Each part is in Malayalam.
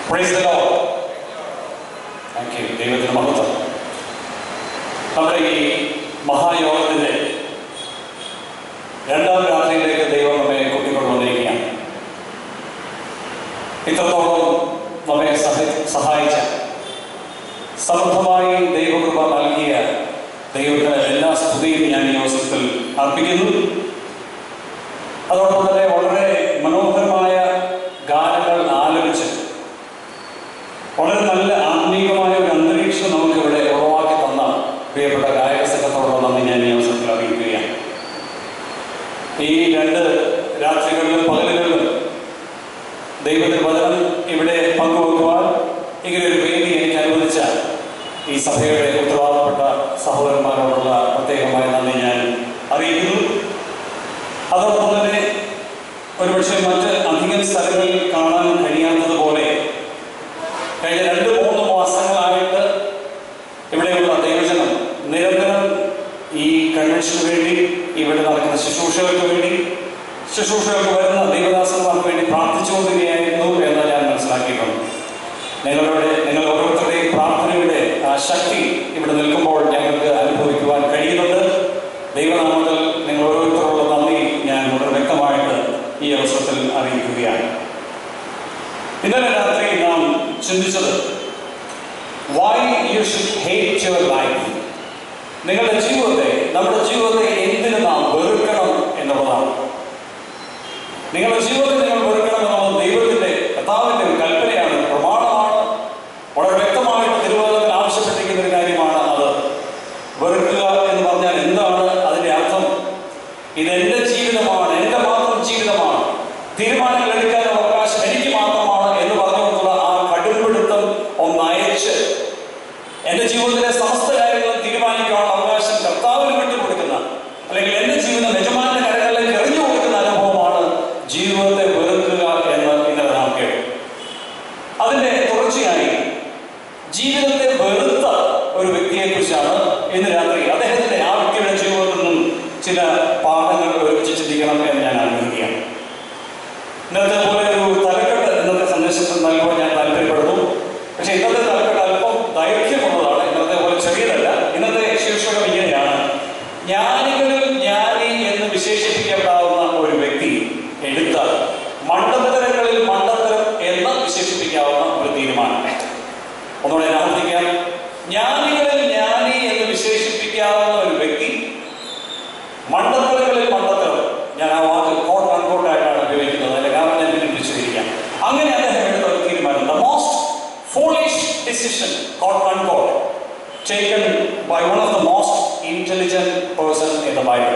Price the lord thank you ദൈവത്തിന് മഹത്വം നമ്മുടെ ഈ മഹായോഗത്തിന്റെ രണ്ടാം രാത്രിയിലേക്ക് ദൈവം നമ്മെ കൂട്ടിക്കൊണ്ടുവന്നിരിക്കുകയാണ് ഇത്രത്തോളം നമ്മെ സഹ- സഹായിച്ച സമൃദ്ധമായി ദൈവകൃപ നൽകിയ ദൈവത്തിന് എല്ലാ സ്തുതിയും ഞാൻ ഈ അവസരത്തിൽ അർപ്പിക്കുന്നു അതോടൊപ്പം തന്നെ വളരെ മനോഹരമായ ഗാനങ്ങൾ ആലപിച്ച് വളരെ നല്ല ആത്മീയമായ ഒരു അന്തരീക്ഷം നമുക്ക് ഇവിടെ ഉളവാക്കി തന്ന പ്രിയപ്പെട്ട ഗായക സംഘത്തോടുള്ള നന്ദി ഞാൻ ഈ അവസരത്തിൽ അറിയിക്കുകയാണ് ഈ രണ്ട് രാത്രികളിലും പകലുകളിലും ദൈവത്തിന്റെ വചനം ഇവിടെ പങ്കുവെക്കുവാൻ ഇങ്ങനെ ഒരു വേദി എനിക്ക് അനുവദിച്ച ഈ സഭയുടെ ഉത്തരവാദപ്പെട്ട സഹോദരന്മാരോടുള്ള പ്രത്യേകമായ നന്ദി ഞാൻ അറിയിക്കുന്നു അതോടൊപ്പം തന്നെ ഒരുപക്ഷെ മറ്റ് അധികം സ്ഥലങ്ങളിൽ കാണാൻ കഴിയാത്തതുപോലെ കഴിഞ്ഞ രണ്ട് മൂന്ന് മാസങ്ങളായിട്ട് ഇവിടെയുള്ള ദൈവജനം നിരന്തരം ഈ കൺവെൻഷന് വേണ്ടി ഇവിടെ നടക്കുന്ന ശുശ്രൂഷകൾക്ക് വേണ്ടി ശുശ്രൂഷകൾക്ക് വരുന്ന ദൈവദാസന്മാർക്ക് വേണ്ടി പ്രാർത്ഥിച്ചുകൊണ്ടിരിക്കുകയായിരുന്നു എന്ന് ഞാൻ മനസ്സിലാക്കിയിട്ടുണ്ട് നിങ്ങളുടെ നിങ്ങൾ ഓരോരുത്തരുടെയും പ്രാർത്ഥനയുടെ ആ ശക്തി ഇവിടെ നിൽക്കുമ്പോൾ ഞങ്ങൾക്ക് അനുഭവിക്കുവാൻ കഴിയുന്നുണ്ട് ദൈവനാമത്തിൽ നിങ്ങൾ ഓരോരുത്തരോടുള്ള നന്ദി ഞാൻ വളരെ വ്യക്തമായിട്ട് ഈ അവസരത്തിൽ അറിയിക്കുകയാണ് ഇന്നലെ രാത്രി നാം ചിന്തിച്ചത് why you should hate your life നിങ്ങളുടെ ജീവിതത്തെ നമ്മുടെ ജീവിതത്തെ എന്തിന് നാം വെറുക്കണം എന്നുള്ളതാണ് നിങ്ങളുടെ ജീവിതത്തെ നിങ്ങൾ വെറുക്കണം എന്നുള്ളത് ദൈവത്തിന്റെ കർത്താവിന്റെ ഒരു കൽപ്പനയാണ് പ്രമാണമാണ് വളരെ വ്യക്തമായിട്ട് തിരുവനന്തപുരത്തിൽ ആവശ്യപ്പെട്ടിരിക്കുന്ന ഒരു കാര്യമാണ് അത് വെറുക്കുക എന്ന് പറഞ്ഞാൽ എന്താണ് അതിന്റെ അർത്ഥം ഇത് എന്റെ ജീവിതമാണ് എന്റെ മാത്രം ജീവിതമാണ് തീരുമാനങ്ങൾ എടുക്കാൻ അവകാശം എനിക്ക് മാത്രമാണ് എന്ന് പറഞ്ഞുകൊണ്ടുള്ള ആ കടുംപിടുത്തം ഒന്ന് അയച്ച് എന്റെ ജീവിതത്തിലെ സമസ്ത കാര്യങ്ങളും തീരുമാനിക്കാനുള്ള അവകാശം കർത്താവിന് വിട്ടുകൊടുക്കുന്ന അല്ലെങ്കിൽ എന്റെ ജീവിതം യജമാന്റെ കരങ്ങളിലേക്ക് എറിഞ്ഞു കൊടുക്കുന്ന അനുഭവമാണ് ജീവിതത്തെ വെറുക്കുക എന്ന് ഇന്നലെ നാം കേട്ടു അതിന്റെ തുടർച്ചയായി ജീവിതത്തെ വെറുത്ത ഒരു വ്യക്തിയെ കുറിച്ചാണ് ഇന്ന് രാത്രി അദ്ദേഹത്തിന്റെ ആ വ്യക്തിയുടെ ജീവിതത്തിൽ നിന്നും ചില പാഠങ്ങൾ ഒരുമിച്ച് ചിന്തിക്കണം എന്ന് ഞാൻ ആഗ്രഹിക്കുകയാണ് ഇന്നത്തെ പോലെ ഒരു തലക്കെട്ട് ഇന്നത്തെ സന്ദേശത്തിൽ നൽകുവാൻ ഞാൻ താല്പര്യപ്പെടുന്നു പക്ഷേ ഇന്നത്തെ തലക്കെട്ട് അല്പം ദൈർഘ്യമുള്ളതാണ് ഇന്നത്തെ പോലെ ചെറിയതല്ല ഇന്നത്തെ ശീർഷകം ഇങ്ങനെയാണ് ജ്ഞാനികളിൽ ജ്ഞാനി എന്ന് വിശേഷിപ്പിക്കപ്പെടാവുന്ന ഒരു വ്യക്തി എടുത്ത മണ്ടത്തരങ്ങളിൽ മണ്ടത്തരം എന്ന് വിശേഷിപ്പിക്കാവുന്ന ഒരു തീരുമാനം ഒന്നുകൂടെ ഞാൻ ആവർത്തിക്കാം ജ്ഞാനികളിൽ ജ്ഞാനി എന്ന് വിശേഷിപ്പിക്കാവുന്ന ഒരു വ്യക്തി മണ്ടത്തരങ്ങളിൽ മണ്ടത്തരം ഞാൻ ആ വാക്ക് കോട്ട് അൺകോട്ടായിട്ടാണ് ഉപയോഗിക്കുന്നത് അതിന്റെ കാരണം ഞാൻ പിന്നീട് വിശദീകരിക്കാം അങ്ങനെ അദ്ദേഹം എടുത്ത ഒരു തീരുമാനം the most foolish decision quote unquote taken by one of the most intelligent person in the Bible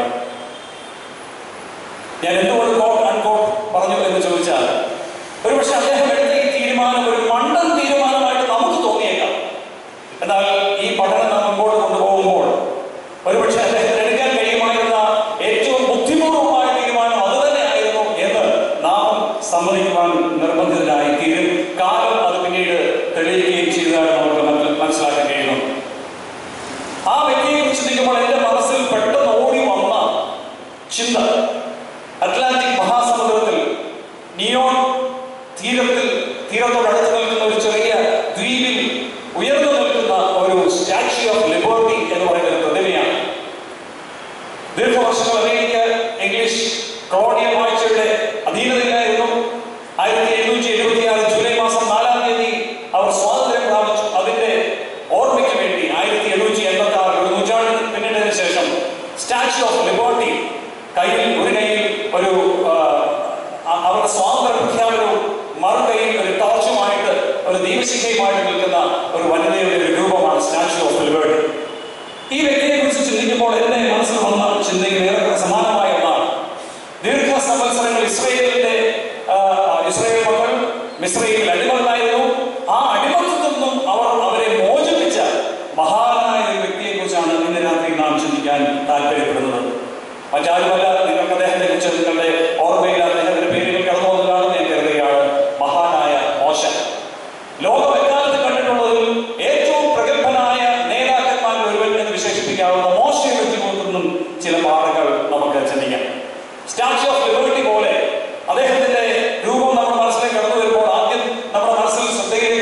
ഞാൻ എന്തുകൊണ്ട് കോട്ട് അൺകോട്ട് പറഞ്ഞു എന്ന് ചോദിച്ചാൽ ഒരുപക്ഷെ അദ്ദേഹം എടുത്ത ഈ തീരുമാനം ഒരു മണ്ടൻ തീരുമാനമായിട്ട് നമുക്ക് തോന്നിയേക്കാം എന്നാൽ ഈ പഠനം നാം മുമ്പോട്ട് കൊണ്ടുപോകുമ്പോൾ ഒരുപക്ഷെ അദ്ദേഹത്തിന് എടുക്കാൻ കഴിയുമായിരുന്ന ഏറ്റവും ബുദ്ധിപൂർവമായ തീരുമാനം അത് തന്നെയായിരുന്നു എന്ന് നാം സമ്മതിക്കുവാൻ നിർബന്ധിതരായി തീരും കാലം അത് പിന്നീട് തെളിയിക്കുകയും ചെയ്തതാണ് നമുക്ക് മനസ്സിൽ- മനസ്സിലാക്കാൻ കഴിയുന്നു ആ വ്യക്തിയെ കുറിച്ച് ചിന്തിക്കുമ്പോൾ എന്റെ മനസ്സിൽ പെട്ടെന്ന് ഓടി വന്ന ചിന്ത അറ്റ്ലാന്റിക് മഹാസമുദ്രത്തിൽ നിയോൺ തീരത്തിൽ തീരത്തോടടുത്ത് നിൽക്കുന്ന ഒരു ചെറിയ ദ്വീപിൽ ഉയർന്നു നിൽക്കുന്ന ഒരു സ്റ്റാച്യു ഓഫ് ലിബർട്ടി എന്ന് പറയുന്ന ഒരു പ്രതിമയാണ് ദീർഘവർഷങ്ങൾ അമേരിക്ക ഇംഗ്ലീഷ് കൊളോണിയൽ വാഴ്ചയുടെ അധീനതയിലായിരുന്നു ആയിരത്തി എഴുന്നൂറ്റി എഴുപത്തി ആറ് ജൂലൈ മാസം നാലാം തീയതി അവർ സ്വാതന്ത്ര്യം പ്രാപിച്ചു അതിന്റെ ഓർമ്മയ്ക്ക് വേണ്ടി ആയിരത്തി എണ്ണൂറ്റി എൺപത്തി ആറ് ഒരു നൂറ്റാണ്ടിന് പിന്നിട്ടതിന് ശേഷം സ്റ്റാച്യു ഓഫ് ലിബർട്ടി കയ്യിൽ ഒരു കയ്യിൽ ഒരു ആ, അ- അവരുടെ സ്വാതന്ത്ര്യ പ്രഖ്യാപനവും മറുകൈയിൽ ഒരു ടോർച്ചുമായിട്ട് ഒരു ദീപശിഖയുമായിട്ട് നിൽക്കുന്ന ഒരു വനിതയുടെ ഒരു രൂപമാണ് സ്റ്റാച്യു ഓഫ് ലിബർട്ടി ഈ വ്യക്തിയെ കുറിച്ച് ചിന്തിക്കുമ്പോൾ എന്റെ മനസ്സിൽ വന്ന ചിന്തയിൽ ഏറെ സമാനമായ ഒന്നാണ് ദീർഘ സംവത്സരങ്ങൾ ഇസ്രയേലിന്റെ ആ, ഇസ്രയേൽ മക്കൾ മിസ്രൈലിൽ അടിമകളായിരുന്നു ആ അടിമത്തത്തിൽ നിന്നും അവർ അവരെ മോചിപ്പിച്ച മഹാനായ ഒരു വ്യക്തിയെ കുറിച്ചാണ് ഇന്ന് രാത്രി നാം ചിന്തിക്കാൻ താല്പര്യപ്പെടുന്നത് മറ്റാരുമല്ല നിങ്ങൾക്ക് അദ്ദേഹത്തെ കുറിച്ച് നിങ്ങളുടെ ഓർമ്മയിൽ അദ്ദേഹത്തിന്റെ പേരുകൾ കടന്നു വന്നതാണെന്ന് ഞാൻ കരുതുകയാണ് മഹാനായ മോശ ലോകം എക്കാലത്ത് കണ്ടിട്ടുള്ളതിൽ ഏറ്റവും പ്രഗത്ഭനായ നേതാക്കന്മാരിൽ ഒരുവൻ എന്ന് വിശേഷിപ്പിക്കാവുന്ന മോശയുടെ ജീവിതത്തിൽ നിന്നും ചില പാഠങ്ങൾ നമുക്ക് ചിന്തിക്കാം സ്റ്റാച്യു ഓഫ് ലിബർട്ടി പോലെ അദ്ദേഹത്തിന്റെ രൂപം നമ്മുടെ മനസ്സിലേക്ക് കടന്നു വരുമ്പോൾ ആദ്യം നമ്മുടെ മനസ്സിൽ ശ്രദ്ധയിൽ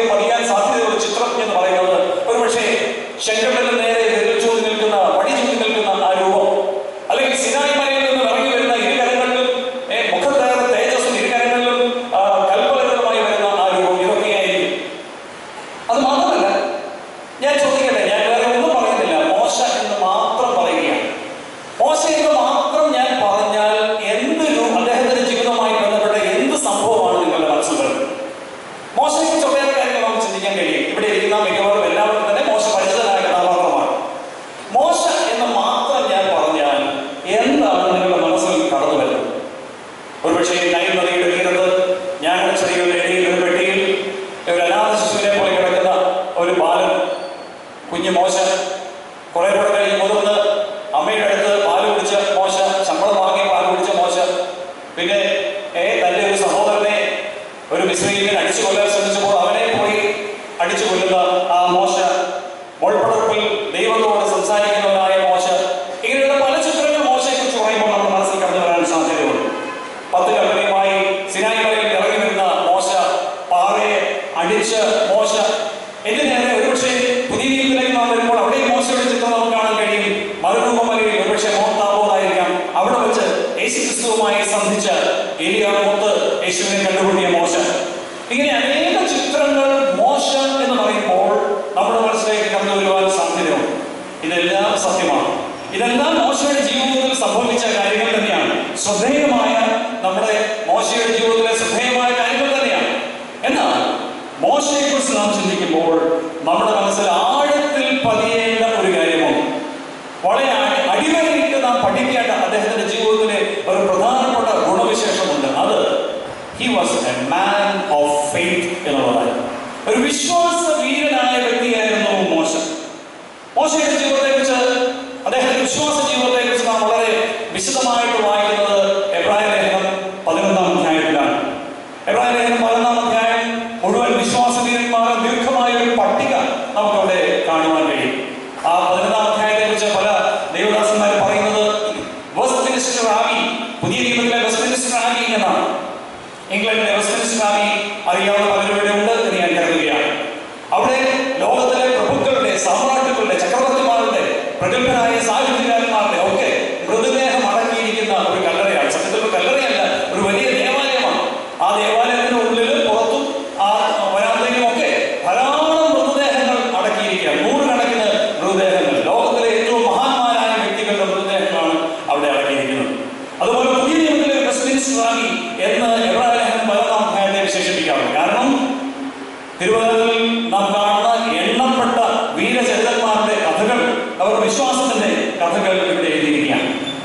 മോശയുടെ ജീവിതത്തിൽ സംഭവിച്ച കാര്യങ്ങൾ തന്നെയാണ് ശ്രദ്ധേയമായ നമ്മുടെ മോശയുടെ ജീവിതത്തിലെ ശ്രദ്ധേയമായ കാര്യങ്ങൾ തന്നെയാണ് എന്നാൽ മോശയെ കുറിച്ച് നാം ചിന്തിക്കുമ്പോൾ നമ്മുടെ മനസ്സിൽ ആഴത്തിൽ പതിയേണ്ട ഒരു കാര്യമോ വളരെ അടി- അടിവരയിട്ട് നാം പഠിക്കേണ്ട അദ്ദേഹത്തിന്റെ ജീവിതത്തിലെ ഒരു പ്രധാനപ്പെട്ട ഗുണവിശേഷമുണ്ട് അത് he was a man of faith എന്നുള്ളതാണ് ഒരു വിശ്വാസ വീരനായ വ്യക്തിയായിരുന്നു മോശ മോശയുടെ ജീവിതത്തെക്കുറിച്ച് അദ്ദേഹത്തിന്റെ വിശ്വാസ ജീവിതത്തെക്കുറിച്ച് നാം വളരെ വിശദമായിട്ട് വായിക്കുന്നത് എബ്രായ ലേഖനം പതിനൊന്നാം അധ്യായത്തിലാണ് എബ്രായ ലേഖനം പതിനൊന്നാം അധ്യായം മുഴുവൻ വിശ്വാസ വീരന്മാരുടെ ദീർഘമായ ഒരു പട്ടിക നമുക്കവിടെ കാണുവാൻ കഴിയും ആ പതിനൊന്നാം അധ്യായത്തെ കുറിച്ച് പല ദേവദാസന്മാർ പറയുന്നത് വെസ്റ്റ്മിനിസ്റ്റർ ആബി പുതിയ നിയമത്തിലെ വെസ്റ്റ്മിനിസ്റ്റർ ആബി എന്നാണ് ഇംഗ്ലണ്ടിലെ വെസ്റ്റ്മിനിസ്റ്റർ ആബി അറിയാവുന്ന പലരും ഇവിടെ ഉണ്ട് എന്ന് ഞാൻ കരുതുകയാണ് അവിടെ ലോകത്തിലെ പ്രഭുക്കളുടെ സാമ്രാജ്യങ്ങളുടെ ചക്രവർത്തിമാരുടെ പ്രഗത്ഭരായ സാഹിത്യകാരന്മാരുടെ ഒക്കെ മൃതദേഹം അടക്കിയിരിക്കുന്ന ഒരു കല്ലറയാണ് സത്യത്തിൽ ഒരു കല്ലറയല്ല ഒരു വലിയ ദേവാലയമാണ് ആ ദേവാലയത്തിന്റെ ഉള്ളിലും പുറത്തും ആ വരാന്തയിലും ഒക്കെ ധാരാളം മൃതദേഹങ്ങൾ അടക്കിയിരിക്കുകയാണ് നൂറുകണക്കിന് മൃതദേഹങ്ങൾ ലോകത്തിലെ ഏറ്റവും മഹാന്മാരായ വ്യക്തികളുടെ മൃതദേഹങ്ങളാണ് അവിടെ അടക്കിയിരിക്കുന്നത് അതുപോലെ പുതിയ നിയമത്തിലെ വെസ്റ്റ്മിനിസ്റ്റർ റാണി എന്ന് എബ്രാഹിം പതിനൊന്നാം അധ്യായത്തെ വിശേഷിപ്പിക്കാറുണ്ട് കാരണം തിരുവനന്തപുരത്തിൽ നാം കാണുന്ന എണ്ണപ്പെട്ട വീരചരിതന്മാരുടെ കഥകൾ അവർ വിശ്വാസത്തിന്റെ കഥകൾ ഇവിടെ എഴുതിയിരിക്കുകയാണ്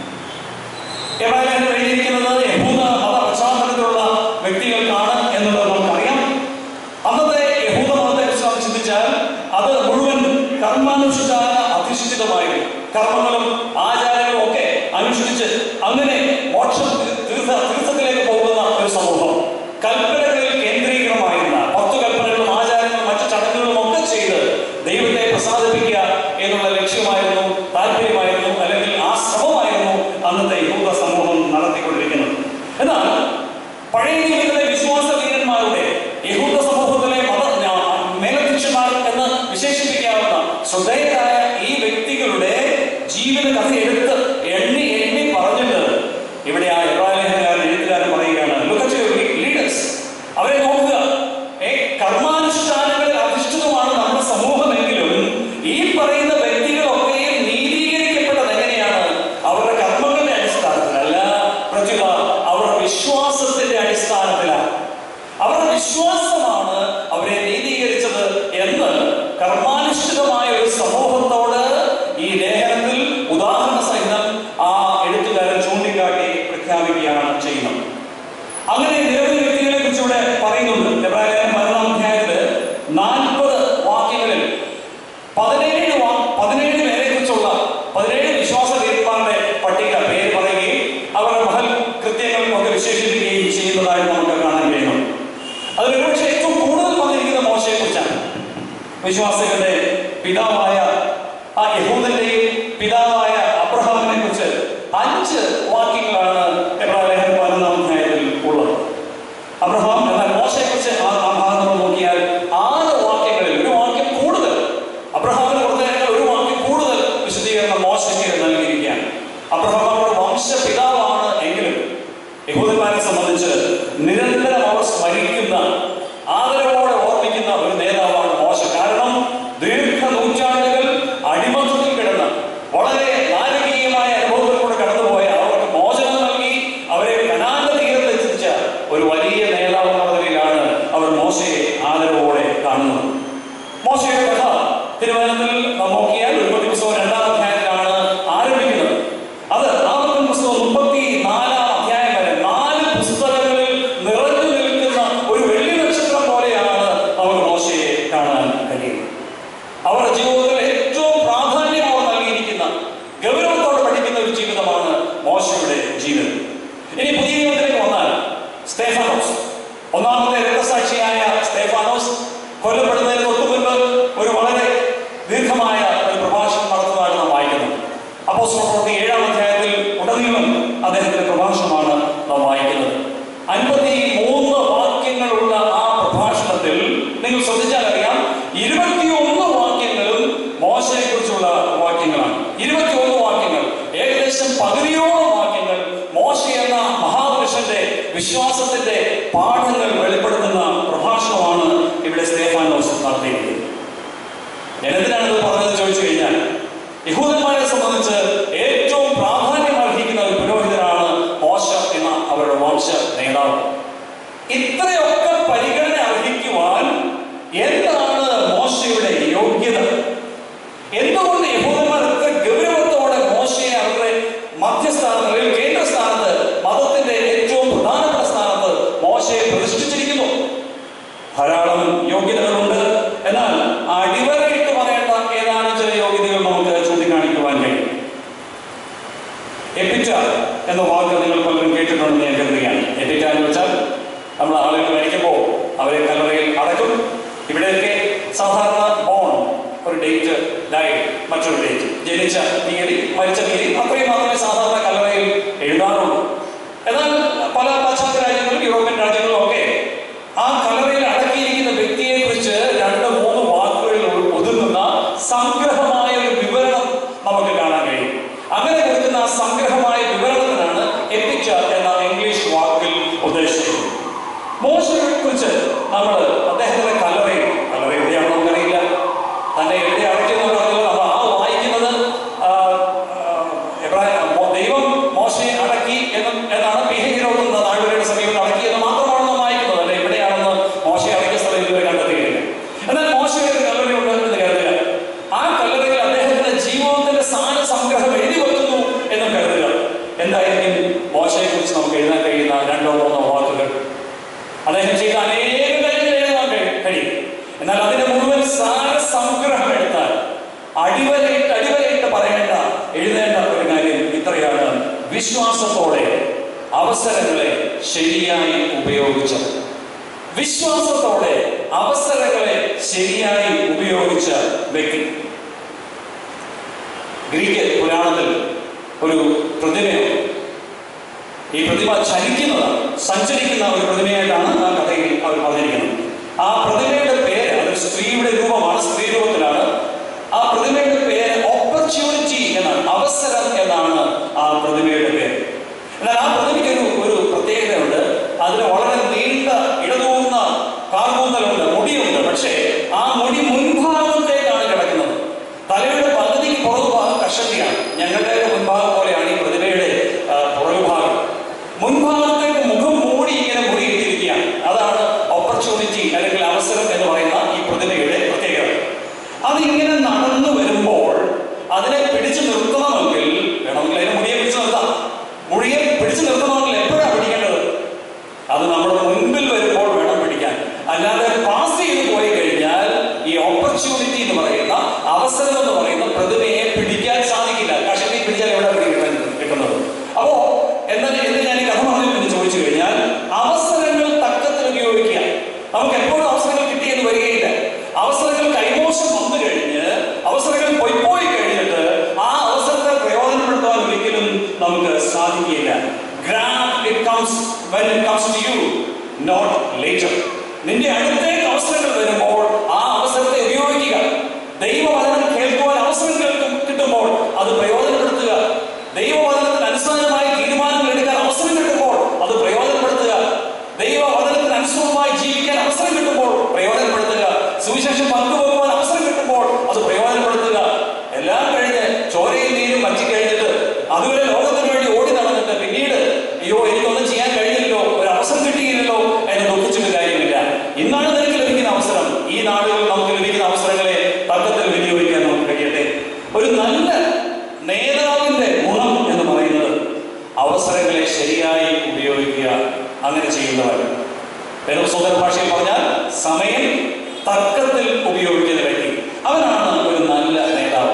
എബ്രാഹിം എഴുതിയിരിക്കുന്നത് യഹൂദ മത പശ്ചാത്തലത്തിലുള്ള വ്യക്തികൾക്കാണ് എന്നുള്ളത് നമുക്കറിയാം അന്നത്തെ യഹൂദ മതത്തെ കുറിച്ച് നാം ചിന്തിച്ചാൽ അത് മുഴുവൻ കർമാനുഷ്ഠാന അധിഷ്ഠിതമായിരുന്നു കർമ്മങ്ങളും ആചാരങ്ങളും ഒക്കെ അനുഷ്ഠിച്ച് അങ്ങനെ മോക്ഷം തീർത്ഥ തീർത്ഥത്തിലേക്ക് പോകുന്ന ഒരു സമൂഹം കൽപ്പനകളിൽ കേന്ദ്രീകൃതമായിരുന്ന പത്തു കൽപ്പനകളും ആചാരങ്ങളും മറ്റു ചടങ്ങുകളും ഒക്കെ ചെയ്ത് ദൈവത്തെ പ്രസാദിപ്പിക്കുക എന്നുള്ള ലക്ഷ്യമായിരുന്നു താല്പര്യമായിരുന്നു അല്ലെങ്കിൽ ആ ശ്രമമായിരുന്നു അന്നത്തെ യഹൂദ സമൂഹം നടത്തിക്കൊണ്ടിരിക്കുന്നത് എന്നാൽ പഴയ നിയമത്തിലെ വിശ്വാസ വീരന്മാരുടെ യഹൂദ സമൂഹത്തിലെ മത ഞാ- മേലധ്യക്ഷന്മാർ എന്ന് വിശേഷിപ്പിക്കാവുന്ന ശ്രദ്ധേയരായ ഈ വ്യക്തികളുടെ ജീവിത കഥ എടുത്ത് എണ്ണി എണ്ണി പറഞ്ഞിട്ട് ഇവിടെ ആ ഇബ്രാഹിംകാരൻ എഴുത്തുകാരൻ പറയുകയാണ് ലീഡേഴ്സ് അവരെ നോക്കുക ഏ കർമാനുഷ്ഠാനങ്ങളിൽ അധിഷ്ഠിതമാണ് നമ്മുടെ സമൂഹമെങ്കിലും ഈ പറയുന്ന വ്യക്തികളൊക്കെയും നീതീകരിക്കപ്പെട്ടത് എങ്ങനെയാണ് അവരുടെ കർമ്മങ്ങളുടെ അടിസ്ഥാനത്തിലല്ല പ്രത്യുത അവരുടെ വിശ്വാസത്തിന്റെ അടിസ്ഥാനത്തിലാണ് അവരുടെ വിശ്വാസമാണ് അവരെ നീതീകരിച്ചത് എന്ന് കർമാനുഷ്ഠിതമായ ഒരു സമൂഹത്തോട് ഈ ലേഖനത്തിൽ ഉദാഹരണ സഹിതം ആ എഴുത്തുകാരൻ ചൂണ്ടിക്കാട്ടി പ്രഖ്യാപിക്കുകയാണ് ചെയ്യുന്നത് അങ്ങനെ നിരവധി വ്യക്തികളെ കുറിച്ച് ഇവിടെ പറയുന്നുണ്ട് എബ്രാഹിം പതിനൊന്നാം അധ്യായത്തില് നാൽപ്പത് വാക്യങ്ങളിൽ പതിനേഴ് വാ- പതിനേഴ് പേരെ കുറിച്ചുള്ള പതിനേഴ് വിശ്വാസ വീരന്മാരുടെ പട്ടിക പേര് പറയുകയും അവരുടെ മഹൽ കൃത്യങ്ങളും ഒക്കെ വിശേഷിപ്പിക്കുകയും ചെയ്യുന്നതായിട്ട് നമുക്ക് കാണാൻ കഴിയുന്നു അതിൽ ഒരുപക്ഷെ ഏറ്റവും കൂടുതൽ പറഞ്ഞിരിക്കുന്ന മോശയെ കുറിച്ചാണ് വിശ്വാസികളുടെ പിതാവായ ആ യഹൂദന്റെയും പിതാവായ അബ്രഹാമിനെ കുറിച്ച് അഞ്ച് വാക്യങ്ങളാണ് എബ്രാഹിം പതിനൊന്നാം അധ്യായത്തിൽ ഉള്ളത് അബ്രഹാം എന്നാൽ മോശയെ കുറിച്ച് ആ ആ ഭാഗം നമ്മൾ നോക്കിയാൽ ആറ് വാക്യങ്ങളിൽ ഒരു വാക്യം കൂടുതൽ അബ്രഹാമിന് കൊടുത്തതിനേക്കാൾ ഒരു വാക്യം കൂടുതൽ വിശദീകരണം മോശയ്ക്ക് നൽകിയിരിക്കുകയാണ് അബ്രഹാം അവരുടെ വംശപിതാവാണ് എങ്കിലും യഹൂദന്മാരെ സംബന്ധിച്ച് നിരന്തരം അവർ സ്മരിക്കുന്ന ആദരവോടെ ഓർമ്മിക്കുന്ന ഒരു നേതാവാണ് മോശ കാരണം ദീർഘ നൂറ്റാണ്ടുകൾ അടിമത്തത്തിൽ കിടന്ന് വളരെ നാരകീയമായ അനുഭവത്തിലൂടെ കടന്നുപോയ അവർക്ക് മോചനം നൽകി അവരെ കനാന്റെ തീരത്തെത്തിച്ച ഒരു വലിയ നേതാവ് എന്ന നിലയിലാണ് അവർ മോശയെ ആദരവോടെ കാണുന്നത് മോശയുടെ കഥ തിരുവനന്തപുരത്തിൽ നാം നോക്കിയാൽ ഉൽപ്പത്തി പുസ്തകം രണ്ടാം അധ്യായത്തിലാണ് ആരംഭിക്കുന്നത് അത് ആവർത്തന പുസ്തകം മുപ്പത്തി നാലാം അധ്യായം വരെ നാല് പുസ്തകങ്ങളിൽ നിറഞ്ഞു നിൽക്കുന്ന ഒരു വെള്ളി നക്ഷത്രം പോലെയാണ് നമുക്ക് മോശയെ കാണാൻ കഴിയുന്നത് അവരുടെ ജീവിതത്തിൽ ഏറ്റവും പ്രാധാന്യം അവർ നൽകിയിരിക്കുന്ന ഗൗരവത്തോടെ പഠിക്കുന്ന ഒരു ജീവിതമാണ് മോശയുടെ ജീവിതം ഇനി പുതിയ നിയമത്തിലേക്ക് വന്നാൽ സ്തേഫാനോസ് ഒന്നാമത്തെ രക്തസാക്ഷിയായ സ്തേഫാനോസ് കൊല്ലപ്പെടുന്നതിന് തൊട്ടു മുൻപ് ഒരു വളരെ ദീർഘമായ ഒരു പ്രഭാഷണം നടത്തുന്നതാണ് നാം വായിക്കുന്നത് അപ്പോസ്തല പ്രവൃത്തി ഏഴാം അധ്യായത്തിൽ ഉടനീളം അദ്ദേഹത്തിന്റെ പ്രഭാഷണമാണ് നാം വായിക്കുന്നത് അൻപത്തി മൂന്ന് വാക്യങ്ങളുള്ള ആ പ്രഭാഷണത്തിൽ നിങ്ങൾ ശ്രദ്ധിച്ചാൽ അറിയാം ഇരുപത്തിയൊന്ന് വാക്യങ്ങളും മോശയെ കുറിച്ചുള്ള വാക്യങ്ങളാണ് ഇരുപത്തിയൊന്ന് വാക്യങ്ങൾ ഏകദേശം പകുതിയോളം വാക്യങ്ങൾ മോശ എന്ന മഹാപുരുഷന്റെ വിശ്വാസത്തിന്റെ പാഠങ്ങൾ വെളിപ്പെടുത്തുന്ന പ്രഭാഷണമാണ് ഇവിടെ സ്തേഫാനോസ് നടത്തിയിരിക്കുന്നത് ഞാൻ എന്തിനാണ് ഇത് പറഞ്ഞത് ചോദിച്ചു കഴിഞ്ഞാൽ യഹൂദന്മാരെ സംബന്ധിച്ച് ഏറ്റവും മധ്യസ്ഥാനത്ത് അല്ലെങ്കിൽ കേന്ദ്ര സ്ഥാനത്ത് മതത്തിന്റെ ഏറ്റവും പ്രധാനപ്പെട്ട സ്ഥാനത്ത് മോശയെ പ്രതിഷ്ഠിച്ചിരിക്കുന്നു ധാരാളം യോഗ്യതകളുണ്ട് എന്നാൽ അടിവരയിട്ട് പറയേണ്ട ഏതാനും ചില യോഗ്യതകൾ നമുക്ക് ചൂണ്ടിക്കാണിക്കുവാൻ കഴിയും എപ്പിറ്റ എന്ന വാക്ക് നിങ്ങൾ പലരും കേട്ടിട്ടുണ്ടെന്ന് ഞാൻ കരുതുകയാണ് എപ്പിറ്റ എന്ന് വെച്ചാൽ നമ്മൾ ആളുകൾ മരിക്കുമ്പോൾ അവരെ കല്ലറയിൽ അടക്കും ഇവിടെയൊക്കെ സാധാരണ ബോൺ ഒരു ഡേറ്റ് ഡയറ്റ് മറ്റൊരു ഡേറ്റ് ജനിച്ച തീയതി മരിച്ച തീയതി അത്രയും മാത്രമേ സാധാരണ കല്ലറയിൽ എഴുതാറുള്ളൂ എന്നാൽ പല പാശ്ചാത്യ രാജ്യങ്ങളിലും യൂറോപ്യൻ രാജ്യങ്ങളിലും ഒക്കെ ആ കല്ലറയിൽ അടക്കിയിരിക്കുന്ന വ്യക്തിയെ കുറിച്ച് രണ്ട് മൂന്ന് വാക്കുകളിൽ ഒതുങ്ങുന്ന സംഗ്രഹമായ ഒരു വിവരണം നമുക്ക് കാണാൻ കഴിയും അങ്ങനെ കൊടുക്കുന്ന ആ സംഗ്രഹമായ വിവരണത്തിനാണ് എപ്പിച്ച എന്ന ഇംഗ്ലീഷ് വാക്കിൽ ഉദ്ദേശിക്കുന്നത് മോശയെ കുറിച്ച് നമ്മൾ അദ്ദേഹത്തിന്റെ കല്ലറയിൽ കല്ലറ എവിടെയാണെന്ന് നമുക്കറിയില്ല തന്നെ എവിടെ അടയ്ക്കുന്നു നമ്മൾ ആ വായിക്കുന്നത് ആ, ആ, എബ്രായ- മോ- ദൈവം മോശയെ അടക്കി എന്ന് എന്നാണ് പി ഹീരോക്കുന്ന താഴ്വരയുടെ സമീപത്ത് അടക്കി എന്ന് മാത്രമാണ് നാം വായിക്കുന്നത് അല്ലെ എവിടെയാണെന്ന് മോശയെ അടക്കിയ സ്ഥലം ഇതുവരെ കണ്ടെത്തിയിട്ടില്ല എന്നാൽ മോശയുടെ ഒരു കല്ലറയുണ്ട് എന്ന് കരുതുക ആ കല്ലറയിൽ അദ്ദേഹത്തിന്റെ ജീവിതത്തിന്റെ സ്ഥാന സംഗ്രഹം എഴുതി വെക്കുന്നു എന്ന് കരുതുക എന്തായിരിക്കും മോശയെ കുറിച്ച് നമുക്ക് എഴുതാൻ കഴിയുന്ന രണ്ടോ മൂന്നോ വാക്കുകൾ അദ്ദേഹം ചെയ്ത അനേക കാര്യങ്ങൾ എഴുതാൻ കഴി- കഴിയും എന്നാൽ അതിന്റെ മുഴുവൻ സാര സംഗ്രഹം എടുത്താൽ അടിവരയിട്ട് അടിവരയിട്ട് പറയേണ്ട എഴുതേണ്ട ഒരു കാര്യം ഇത്രയാണ് വിശ്വാസത്തോടെ അവസരങ്ങളെ ശരിയായി ഉപയോഗിച്ചത് വിശ്വാസത്തോടെ അവസരങ്ങളെ ശരിയായി ഉപയോഗിച്ച വ്യക്തി ഗ്രീക്ക് പുരാണത്തിൽ ഒരു പ്രതിമയുണ്ട് ഈ പ്രതിമ ചലിക്കുന്നതാണ് സഞ്ചരിക്കുന്ന ഒരു പ്രതിമയായിട്ടാണ് ആ കഥയിൽ അവർ പറഞ്ഞിരിക്കുന്നത് ആ പ്രതിമയുടെ പേര് അതൊരു സ്ത്രീയുടെ രൂപമാണ് സ്ത്രീ രൂപത്തിലാണ് ആ പ്രതിമയുടെ പേര് ഓപ്പർച്യൂണിറ്റി എന്നാണ് അവസരം എന്നാണ് ആ പ്രതിമയുടെ പേര് എന്നാൽ ആ പ്രതിമയ്ക്ക് ഒരു ഒരു പ്രത്യേകതയുണ്ട് അതിന് വളരെ നീണ്ട ഇടതൂർന്ന കാർകൂന്തലുണ്ട് മുടിയുണ്ട് പക്ഷേ ആ മുടി മുൻഭാഗത്തേക്കാണ് കിടക്കുന്നത് തലയുടെ പകുതിക്ക് പുറകു ഭാഗം കഷണ്ടിയാണ് ഞങ്ങളുടെ മുൻഭാഗം പോലെയാണ് ഈ പ്രതിമയുടെ ആ, പുറകു ഭാഗം മുൻഭാഗത്തേക്ക് മുഖം മൂടി ഇങ്ങനെ മുറിയിട്ടിരിക്കുകയാണ് അതാണ് ഓപ്പർച്യൂണിറ്റി അല്ലെങ്കിൽ അവസരം എന്ന് പറയുന്ന ഈ പ്രതിമയുടെ പ്രത്യേകത അതിങ്ങനെ നടന്നു വരുമ്പോൾ അതിനെ പിടിച്ചു നിർത്തണമെങ്കിൽ വേണമെങ്കിൽ അതിനെ മുടിയെ പിടിച്ചു നിർത്താം മുടിയെ പിടിച്ചു നിർത്തണമെങ്കിൽ എപ്പോഴാണ് പിടിക്കേണ്ടത് അത് നമ്മുടെ മുൻപിൽ വരുമ്പോൾ വേണം പിടിക്കാൻ അല്ലാതെ പാസ് ചെയ്ത് പോയി കഴിഞ്ഞാൽ ഈ ഓപ്പർച്യൂണിറ്റി എന്ന് പറയുന്ന അവസരം എന്ന് പറയുന്ന പ്രതിമയെ പിടിക്കാൻ സാധിക്കില്ല കഷണ്ടി പിടിച്ചാൽ എവിടെ കിട്ടുന്നത് കിട്ടുന്നത് അപ്പോ എന്നാൽ എന്ന് ഞാൻ ഈ കഥ പറഞ്ഞു എന്ന് ചോദിച്ചു കഴിഞ്ഞാൽ അവസരങ്ങൾ തക്കത്തിൽ ഉപയോഗിക്കുക നമുക്ക് എപ്പോഴും അവസരങ്ങൾ കിട്ടിയെന്ന് വരികയില്ല അവസരങ്ങൾ കൈമോശം വന്നു കഴിഞ്ഞ് അവസരങ്ങൾ പൊയ്പോയി കഴിഞ്ഞിട്ട് ആ അവസരത്തെ പ്രയോജനപ്പെടുത്താൻ ഒരിക്കലും നമുക്ക് സാധിക്കില്ല grab it comes when it comes to you not later നിന്റെ അടുത്തേക്ക് അവസരങ്ങൾ വരുമ്പോൾ ആ അവസരത്തെ ഉപയോഗിക്കുക ദൈവവചനം കേൾക്കുവാൻ അവസരം കേൾക്കും കിട്ടുമ്പോൾ അത് പ്രയോജനപ്പെടുത്തുക ദൈവവചനത്തിന് അനുസൃതമായി തീരുമാനങ്ങൾ എടുക്കാൻ അവസരം കിട്ടുമ്പോൾ അത് പ്രയോജനപ്പെടുത്തുക ദൈവവചനത്തിന് അനുസൃതമായി ജീവിക്കാൻ അവസരം കിട്ടുമ്പോൾ പ്രയോജനപ്പെടുത്തുക സുവിശേഷം പങ്കുവെക്കുവാൻ അവസരം കിട്ടുമ്പോൾ അത് പ്രയോജനപ്പെടുത്തുക എല്ലാം കഴിഞ്ഞ് ചോരയും നീരും വറ്റി കഴിഞ്ഞിട്ട് അതുവരെ ലോകത്തിന് വേണ്ടി ഓടി നടന്നിട്ട് പിന്നീട് അയ്യോ എനിക്കൊന്നും ചെയ്യാൻ കഴിഞ്ഞില്ലല്ലോ ഒരു അവസരം കിട്ടിയില്ലല്ലോ എന്ന് ദുഃഖിച്ചിട്ട് കാര്യമില്ല ഇന്നാണ് നിനക്ക് ലഭിക്കുന്ന അവസരം ഈ നാടുകളിൽ നമുക്ക് ലഭിക്കുന്ന അവസരങ്ങളെ തക്കത്തിൽ വിനിയോഗിക്കാൻ നമുക്ക് കഴിയട്ടെ ഒരു നല്ല നേതാവിന്റെ ഗുണം എന്ന് പറയുന്നത് അവസരങ്ങളെ ശരിയായി ഉപയോഗിക്കുക അങ്ങനെ ചെയ്യുന്നവർ വേദപുസ്തക ഭാഷയിൽ പറഞ്ഞാൽ സമയം തക്കത്തിൽ ഉപയോഗിക്കുന്ന വ്യക്തി അവനാണ് ഒരു നല്ല നേതാവ്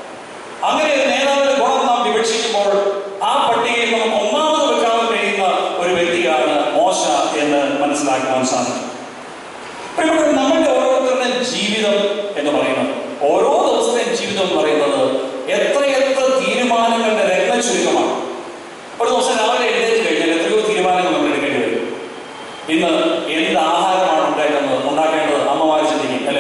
അങ്ങനെ ഒരു നേതാവിന്റെ ഗുണം നാം വിവക്ഷിക്കുമ്പോൾ ആ പട്ടികയിൽ നമുക്ക് ഒന്നാമത് വെക്കാൻ കഴിയുന്ന ഒരു വ്യക്തിയാണ് മോശ എന്ന് മനസ്സിലാക്കുവാൻ സാധിക്കും പ്രിയപ്പെട്ടവരെ, നമ്മുടെ ഓരോരുത്തരുടെയും ജീവിതം എന്ന് പറയുന്നത് ഓരോ ദിവസത്തെയും ജീവിതം എന്ന് പറയുന്നത് എത്രയെത്ര തീരുമാനങ്ങളുടെ രത്ന ചുരുക്കമാണ് ഒരു ദിവസം രാവിലെ എഴുന്നേറ്റ് കഴിഞ്ഞാൽ എത്രയോ തീരുമാനങ്ങൾ നമ്മൾ എടുക്കേണ്ടി വരും ഇന്ന് എന്ത് ആഹാരമാണ് ഉണ്ടാക്കുന്നത് ഉണ്ടാക്കേണ്ടത് അമ്മമാർ ചിന്തിക്കും അല്ലെ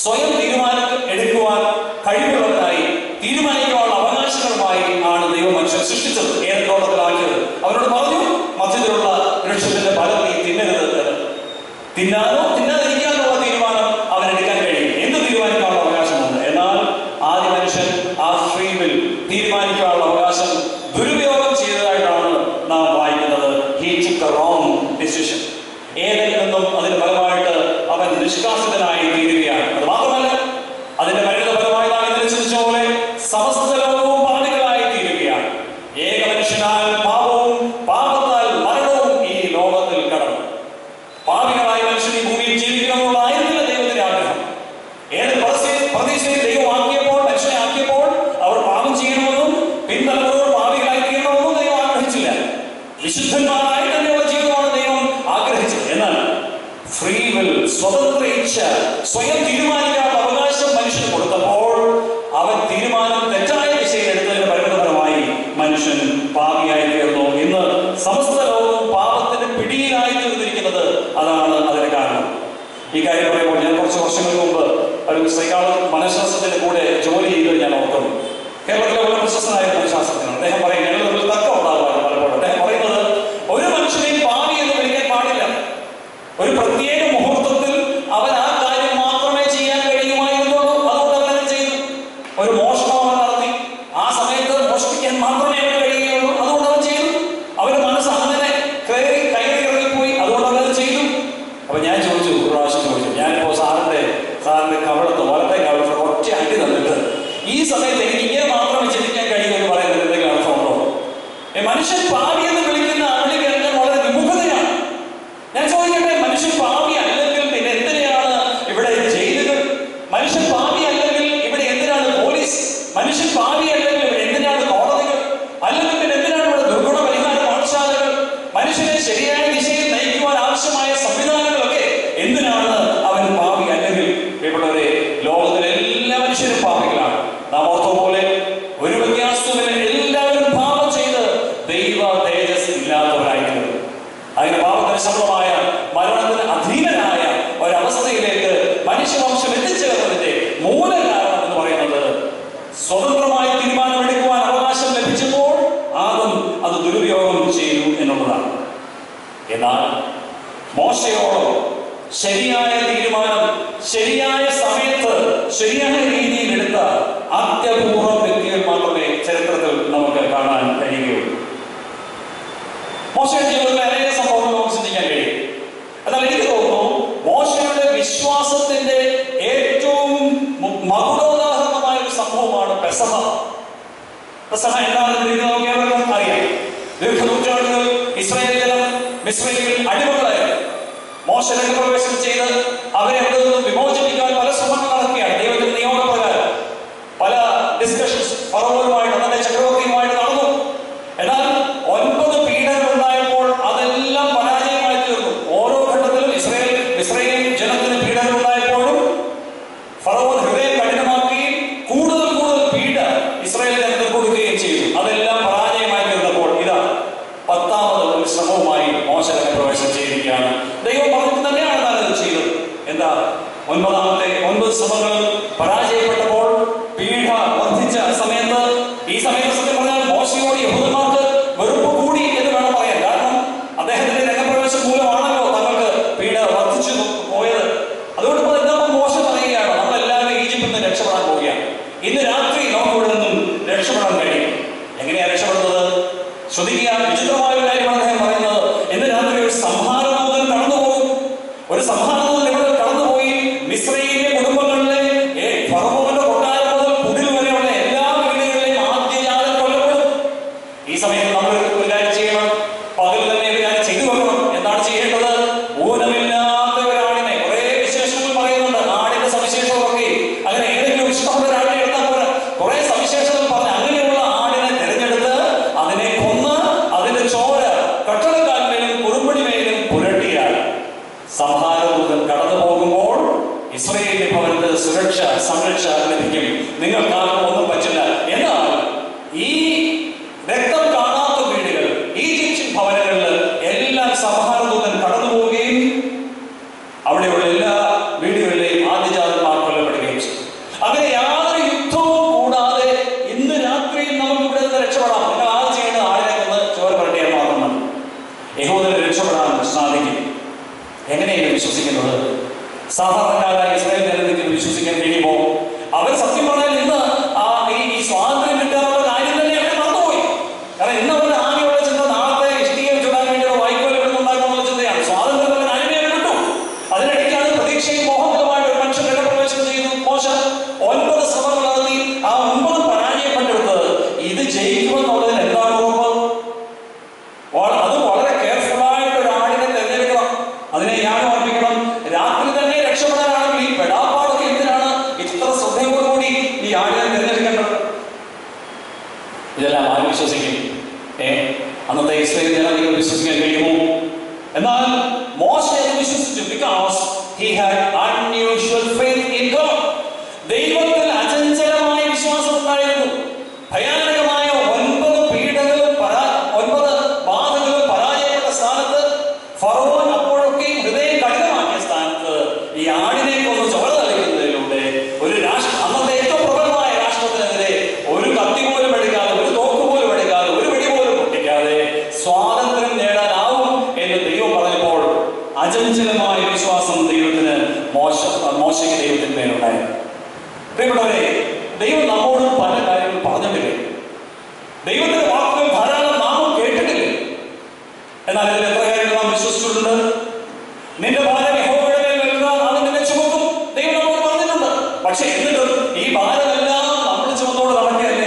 സ്വയം തീരുമാനം എടുക്കുവാൻ കഴിവുള്ളവരായി തീരുമാനിക്കാനുള്ള അവകാശങ്ങളുമായി ആണ് ദൈവം മനുഷ്യൻ സൃഷ്ടിച്ചത് ഏത് തോട്ടത്തിലാക്കിയത് അവരോട് പറഞ്ഞു മധ്യത്തിലുള്ള വൃക്ഷത്തിന്റെ ഫലം നീ തിന്നരുത് എന്ന്. തിന്നാനോ തിന്നാതിരിക്കാനോ ഉള്ള തീരുമാനം അവനെടുക്കാൻ കഴിയും എന്ത് തീരുമാനിക്കാനുള്ള അവകാശമുണ്ട് എന്നാൽ ആദ്യ മനുഷ്യൻ ആ ഫ്രീവിൽ തീരുമാനിക്കാനുള്ള അവകാശം ദുരുപയോഗം ചെയ്തതായിട്ടാണ് നാം വായിക്കുന്നത് he took a wrong decision ഏതിൽ നിന്നും അതിന് ഫലമായിട്ട് അവൻ നിഷ്കാസിതനായി തീരുകയാണ് അത് മാത്രമല്ല അതിന്റെ പരിണിത ഫലമായി നാം ഇന്നലെ ചിന്തിച്ച പോലെ സമസ്ത ലോകവും പാപികളായി തീരുകയാണ് ഏക മനുഷ്യനാൽ പാപവും പാപത്താൽ മരണവും ഈ ലോകത്തിൽ കടന്നു പാപികളായ മനുഷ്യൻ ഈ ഭൂമിയിൽ ജീവിക്കണമെന്നുള്ളതായിരുന്നില്ല ദൈവത്തിന്റെ ആഗ്രഹം ഏത് പ്രദേശ- പ്രതീക്ഷയിൽ ദൈവം ആക്കിയപ്പോൾ മനുഷ്യനെ ആക്കിയപ്പോൾ അവർ പാപം ചെയ്യണമെന്നും പിന്തലമുറകൾ പാപികളായി തീരണമെന്നും ദൈവം ആഗ്രഹിച്ചില്ല വിശുദ്ധന്മാരായി തന്നെയുള്ള ജീവിതമാണ് ദൈവം ആഗ്രഹിച്ചത് എന്നാൽ ഫ്രീ വിൽ സ്വതന്ത്ര ഇച്ഛ സ്വയം തീരുമാനിക്കാനുള്ള അവകാശം മനുഷ്യന് കൊടുത്തപ്പോൾ അവൻ തീരുമാനം തെറ്റായ ദിശയിൽ എടുത്തതിന് പരിണിതഫലമായി മനുഷ്യൻ പാപിയായി തീർന്നു ഇന്ന് സമസ്ത ലോകവും പാപത്തിന്റെ പിടിയിലായി തീർന്നിരിക്കുന്നത് അതാണ് അതിന് കാരണം ഈ കാര്യം പറയുമ്പോൾ ഞാൻ കുറച്ച് വർഷങ്ങൾക്ക് മുമ്പ് ഒരു സൈക്കാളജി മനഃശാസ്ത്രത്തിന്റെ കൂടെ ജോലി ചെയ്ത് ഞാൻ ഓർക്കുന്നു കേരളത്തിലെ വളരെ പ്രശസ്തനായ മനഃശാസ്ത്രജ്ഞനാണ് അദ്ദേഹം പറയും ഞങ്ങൾ തമ്മിൽ തർക്കം ഉണ്ടാകുമായിരുന്നു പലപ്പോഴും അദ്ദേഹം പറയുന്നത് ഒരു മനുഷ്യനെയും പാപി എന്ന് വിളിക്കാൻ പാടില്ല ഒരു പ്രത്യേക മുഹൂർത്തത്തിൽ അവൻ ആ കാര്യം മാത്രമേ ചെയ്യാൻ കഴിയുമായിരുന്നുള്ളൂ അതുകൊണ്ട് അവൻ അത് ചെയ്തു ഒരു മോഷണം അവൻ നടത്തി ആ സമയത്ത് മോഷ്ടിക്കാൻ മാത്രമേ അവന് കഴിയുകയുള്ളൂ അതുകൊണ്ട് അവൻ ചെയ്തു അവന്റെ മനസ്സ് അങ്ങനെ കയറി കയറി ഇറങ്ങിപ്പോയി അതുകൊണ്ട് അവൻ അത് ചെയ്തു അപ്പൊ ഞാൻ ചോദിച്ചു ഒരു പ്രാവശ്യം ചോദിച്ചു ഞാനിപ്പോ സാറിന്റെ സാറിന്റെ കവളത്ത് വലത്തെ കവളത്ത് ഒറ്റ അടി തന്നിട്ട് ഈ സമയത്ത് എനിക്ക് ഇങ്ങനെ മാത്രമേ ചിന്തിക്കാൻ കഴിയൂ എന്ന് പറയുന്നത് എന്തെങ്കിലും അർത്ഥമുണ്ടോ ഏ, മനുഷ്യൻ പാപി എന്ന് വിളിക്കുന്ന അവിളി കേൾക്കാൻ വളരെ വിമുഖതയാണ് ഞാൻ ചോദിക്കട്ടെ മനുഷ്യൻ പാപി അല്ലെങ്കിൽ പിന്നെ എന്തിനാണ് ഇവിടെ ജയിലുകൾ മനുഷ്യൻ പാപി അല്ലെങ്കിൽ ഇവിടെ എന്തിനാണ് പോലീസ് മനുഷ്യൻ പാപി അല്ലെങ്കിൽ ഇവിടെ എന്തിനാണ് കോടതികൾ അല്ലെങ്കിൽ പിന്നെ എന്തിനാണ് ഇവിടെ ദുർഗുണ പരിഹാര പാഠശാലകൾ മനുഷ്യനെ ശരിയായ ദിശയിൽ നയിക്കുവാൻ ആവശ്യമായ സംവിധാനങ്ങളൊക്കെ എന്തിനാണ് അവൻ പാപി അല്ലെങ്കിൽ പ്രിയപ്പെട്ടവരെ ലോകത്തിലെ എല്ലാ മനുഷ്യരും പാപികളാണ് നാം ഓർത്ത പോലെ ഒരു വ്യത്യാസവുമില്ല എല്ലാവരും പാപം ചെയ്ത് ദൈവ തേജസ് ഇല്ലാത്തവരായിരുന്നു അതിന് പാപത്തിന് ശബ്ദമായ മരണത്തിന് അധീനനായ ഒരവസ്ഥയിലേക്ക് മനുഷ്യവംശം എത്തിച്ചേർന്നതിന്റെ മൂല കാരണം എന്ന് പറയുന്നത് സ്വതന്ത്രമായി തീരുമാനമെടുക്കുവാൻ അവകാശം ലഭിച്ചപ്പോൾ ആദ്യം അത് ദുരുപയോഗം ചെയ്തു എന്നുള്ളതാണ് എന്നാൽ മോശയോളം ശരിയായ തീരുമാനം ശരിയായ സമയത്ത് ശരിയായ രീതിയിൽ എടുത്ത അത്യപൂർവം വ്യക്തികൾ മാത്രമേ ചരിത്രത്തിൽ നമുക്ക് കാണാൻ കഴിയുകയുള്ളൂ മോശയുടെ ജീവിതത്തിലെ അനേക സംഭവങ്ങൾ നമുക്ക് ചിന്തിക്കാൻ കഴിയും എന്നാൽ എനിക്ക് തോന്നുന്നു മോശയുടെ വിശ്വാസത്തിന്റെ ഏറ്റവും മു- മകുടോദാഹരണമായ ഒരു സംഭവമാണ് പെസഹ പെസഹ എന്താണെന്ന് രീതി നമുക്ക് ഏവർക്കും അറിയാം ദീർഘനൂറ്റാണ്ടുകൾ ഇസ്രായേൽ ജനം മിസ്രൈമിൽ അടിമകളായിരുന്നു മോശ രംഗപ്രവേശനം ചെയ്ത് അവരെ അവിടെ നിന്ന് വിമോചിപ്പിക്കാൻ പല ശ്രമങ്ങൾ നടക്കുകയാണ് ദൈവത്തിന്റെ നിയമപ്രകാരം പല ഡിസ്കഷൻസ് ഫറവോനുമായിട്ട് അതിന്റെ ചക്രവർത്തിയുമായിട്ട് നടന്നു എന്നാൽ ഒൻപത് പീഡനങ്ങൾ ഉണ്ടായപ്പോൾ അതെല്ലാം പരാജയമായി തീർന്നു ഓരോ ഘട്ടത്തിലും ഇസ്രായേൽ ഇസ്രായേൽ ജനത്തിന് പീഡനം ഉണ്ടായപ്പോഴും ഫറവോൻ ഹൃദയം കഠിനമാക്കുകയും കൂടുതൽ കൂടുതൽ പീഡ ഇസ്രായേൽ ജനത്തിന് കൊടുക്കുകയും ചെയ്തു അതെല്ലാം പരാജയമായി തീർന്നപ്പോൾ ഇതാ പത്താമത് ഒരു ശ്രമവുമായി മോശം പ്രവേശനം ചെയ്തിരിക്കുകയാണ് ദൈവം പറഞ്ഞിട്ട് തന്നെയാണ് താൻ ഇത് ചെയ്തത് എന്താ ഒൻപതാമത്തെ ഒൻപത് ശ്രമങ്ങളും പരാജയപ്പെട്ടപ്പോൾ പീഡ വർദ്ധിച്ച സമയത്ത് ഈ സമയത്ത് സത്യം പറഞ്ഞാൽ മോശയോട് യഹൂദന്മാർക്ക് വെറുപ്പ് കൂടി എന്ന് വേണം പറയാൻ കാരണം അദ്ദേഹത്തിന്റെ രംഗപ്രവേശം മൂലമാണല്ലോ തങ്ങൾക്ക് പീഡ വർദ്ധിച്ചു പോയത് അതുകൊണ്ട് ഇപ്പോൾ എന്താ മോശം പറയുകയാണ് നമ്മളെല്ലാവരും ഈജിപ്തിൽ നിന്ന് രക്ഷപ്പെടാൻ പോവുകയാണ് ഇന്ന് രാത്രി നമുക്ക് ഇവിടെ നിന്നും രക്ഷപ്പെടാൻ കഴിയും എങ്ങനെയാ രക്ഷപ്പെടുന്നത് ശ്രദ്ധിക്കുക വിചിത്രമായ ഒരു കാര്യമാണ് അദ്ദേഹം പറയുന്നത് ഇന്ന് രാത്രി ഒരു സംഹാരദൂതൻ കടന്നുപോകും ഒരു സംഹാരദൂതൻ ഇവിടെ കടന്നുപോയി മിശ്രയിലെ കുടുംബങ്ങളിലെ ഏ, ഫറവോന്റെ കൊട്ടാരം മുതൽ കുടിൽ വരെയുള്ള എല്ലാ വീടുകളിലെയും ആദ്യജാതം കൊല്ലപ്പെടും ഈ സമയത്ത് നമ്മൾ ഒരു കാര്യം ചെയ്യണം പകൽ തന്നെ ഒരു കാര്യം ചെയ്തു വെക്കണം എന്താണ് ചെയ്യേണ്ടത് ഊനമില്ലാത്ത ഒരു ആടിനെ കുറെ വിശേഷങ്ങൾ പറയുന്നുണ്ട് ആടിന്റെ സവിശേഷങ്ങളൊക്കെ അങ്ങനെ ഏതെങ്കിലും ഇഷ്ടമുള്ള ഒരു ആടിനെ എടുത്താൽ പോരാ കുറെ സവിശേഷതകൾ പറഞ്ഞ് അങ്ങനെയുള്ള ആടിനെ തിരഞ്ഞെടുത്ത് അതിനെ കൊന്ന് അതിന്റെ ചോര കട്ടളക്കാലിന്മേലും കുറുമ്പടിമേലും പുരട്ടിയാൽ സംഹാരദൂതൻ കടന്നു പോകുമ്പോൾ ഇസ്രയേലിന്റെ ഭവനത്ത് സുരക്ഷ സംരക്ഷ ലഭിക്കും നിങ്ങൾക്ക് ആർക്കും ഒന്നും പറ്റില്ല എന്നാൽ ഈ രക്തം കാണാത്ത വീടുകൾ ഈജിപ്ഷ്യൻ ഭവനങ്ങളിൽ എല്ലാം സംഹാരദൂതൻ കടന്നു പോവുകയും അവിടെയുള്ള എല്ലാ വീടുകളിലെയും ആദ്യജാതന്മാർ കൊല്ലപ്പെടുകയും എങ്ങനെയാണ് വിശ്വസിക്കുന്നത് സാധാരണക്കാരായ ഇസ്രായേൽ ജനതയ്ക്ക് ഇത് വിശ്വസിക്കാൻ കഴിയുമോ അവർ സത്യം പറഞ്ഞാൽ ഇന്ന് ആ ഈ ഈ സ്വാതന്ത്ര്യം കിട്ടാനുള്ള കാര്യം തന്നെ അവർ മറന്നുപോയി കാരണം ഇന്ന് അവരുടെ ആകെയുള്ള ചിന്ത നാളത്തെ ഇഷ്ടികയിൽ ചൂടാൻ വേണ്ടിയുള്ള വായ്പകൾ ഇവിടെ ഉണ്ടാക്കാനുള്ള ചിന്തയാണ് സ്വാതന്ത്ര്യം അവൻ ആരുമേ വിട്ടു അതിനിടയ്ക്കാണ് പ്രതീക്ഷയും മോഹങ്ങളുമായിട്ട് ഒരു മനുഷ്യൻ രംഗപ്രവേശനം ചെയ്തു മോശം ഒൻപത് ശ്രമങ്ങൾ നടത്തി ആ ഒൻപത് പരാജയപ്പെട്ടെടുത്തത് ഇത് ജയിക്കുമെന്നുള്ളതിന് എന്താണ് ഉറപ്പ് വള- അത് വളരെ കെയർഫുൾ ആയിട്ട് ഒരു ആടിനെ തിരഞ്ഞെടുക്കണം അതിനെ യാഗം അർപ്പിക്കണം രാത്രി തന്നെ രക്ഷപ്പെടാനാണെങ്കിൽ ഈ പെടാപ്പാടൊക്കെ എന്തിനാണ് ഇത്ര ശ്രദ്ധയോടുകൂടി ഈ ആടിനെ തിരഞ്ഞെടുക്കേണ്ടത് ഇതെല്ലാം ആര് വിശ്വസിക്കും ഏ അന്നത്തെ ഇസ്രയേൽ ജനതകൾ വിശ്വസിക്കാൻ കഴിയുമോ എന്നാൽ മോശ അത് വിശ്വസിച്ചു because he had unusual faith in God ദൈവത്തിൽ അചഞ്ചലമായ വിശ്വാസം ഉണ്ടായിരുന്നു ഭയാനകമായ ഒൻപത് പീഡകളും പരാ ഒൻപത് ബാധകളും പരാജയപ്പെട്ട സ്ഥാനത്ത് ഫറോൻ അപ്പോഴൊക്കെ ഹൃദയം കഠിനമാക്കിയ സ്ഥാനത്ത് ഈ ആടിനെ കൊന്ന് ചോര തളിക്കുന്നതിലൂടെ ഒരു രാഷ്ട്ര അന്നത്തെ ഏറ്റവും പ്രബലമായ രാഷ്ട്രത്തിനെതിരെ ഒരു കത്തി പോലും എടുക്കാതെ ഒരു തോക്ക് പോലും എടുക്കാതെ ഒരു വെടി പോലും പൊട്ടിക്കാതെ സ്വാതന്ത്ര്യം നേടാനാവും എന്ന് ദൈവം പറഞ്ഞപ്പോൾ അചഞ്ചലമായ വിശ്വാസം ദൈവത്തിന് മോശ മോശയ്ക്ക് ദൈവത്തിന് മേലുണ്ടായിരുന്നു പ്രിയപ്പെട്ടവരെ ദൈവം നമ്മോട് പല കാര്യങ്ങൾ പറഞ്ഞിട്ടില്ലേ ദൈവത്തിന്റെ വാക്കുകൾ ധാരാളം നാമം കേട്ടിട്ടില്ലേ എന്നാൽ ഇതിൽ എത്ര കാര്യങ്ങൾ നാം വിശ്വസിച്ചിട്ടുണ്ട് നിന്റെ ഭാരം യഹോവയുടെ മേൽ വെക്കുക അത് നിന്നെ ചുമക്കും ദൈവം നമ്മോട് പറഞ്ഞിട്ടുണ്ട് പക്ഷെ എന്നിട്ടും ഈ ഭാരമെല്ലാം നമ്മൾ ചുമന്നോട് നടക്കുകയല്ലേ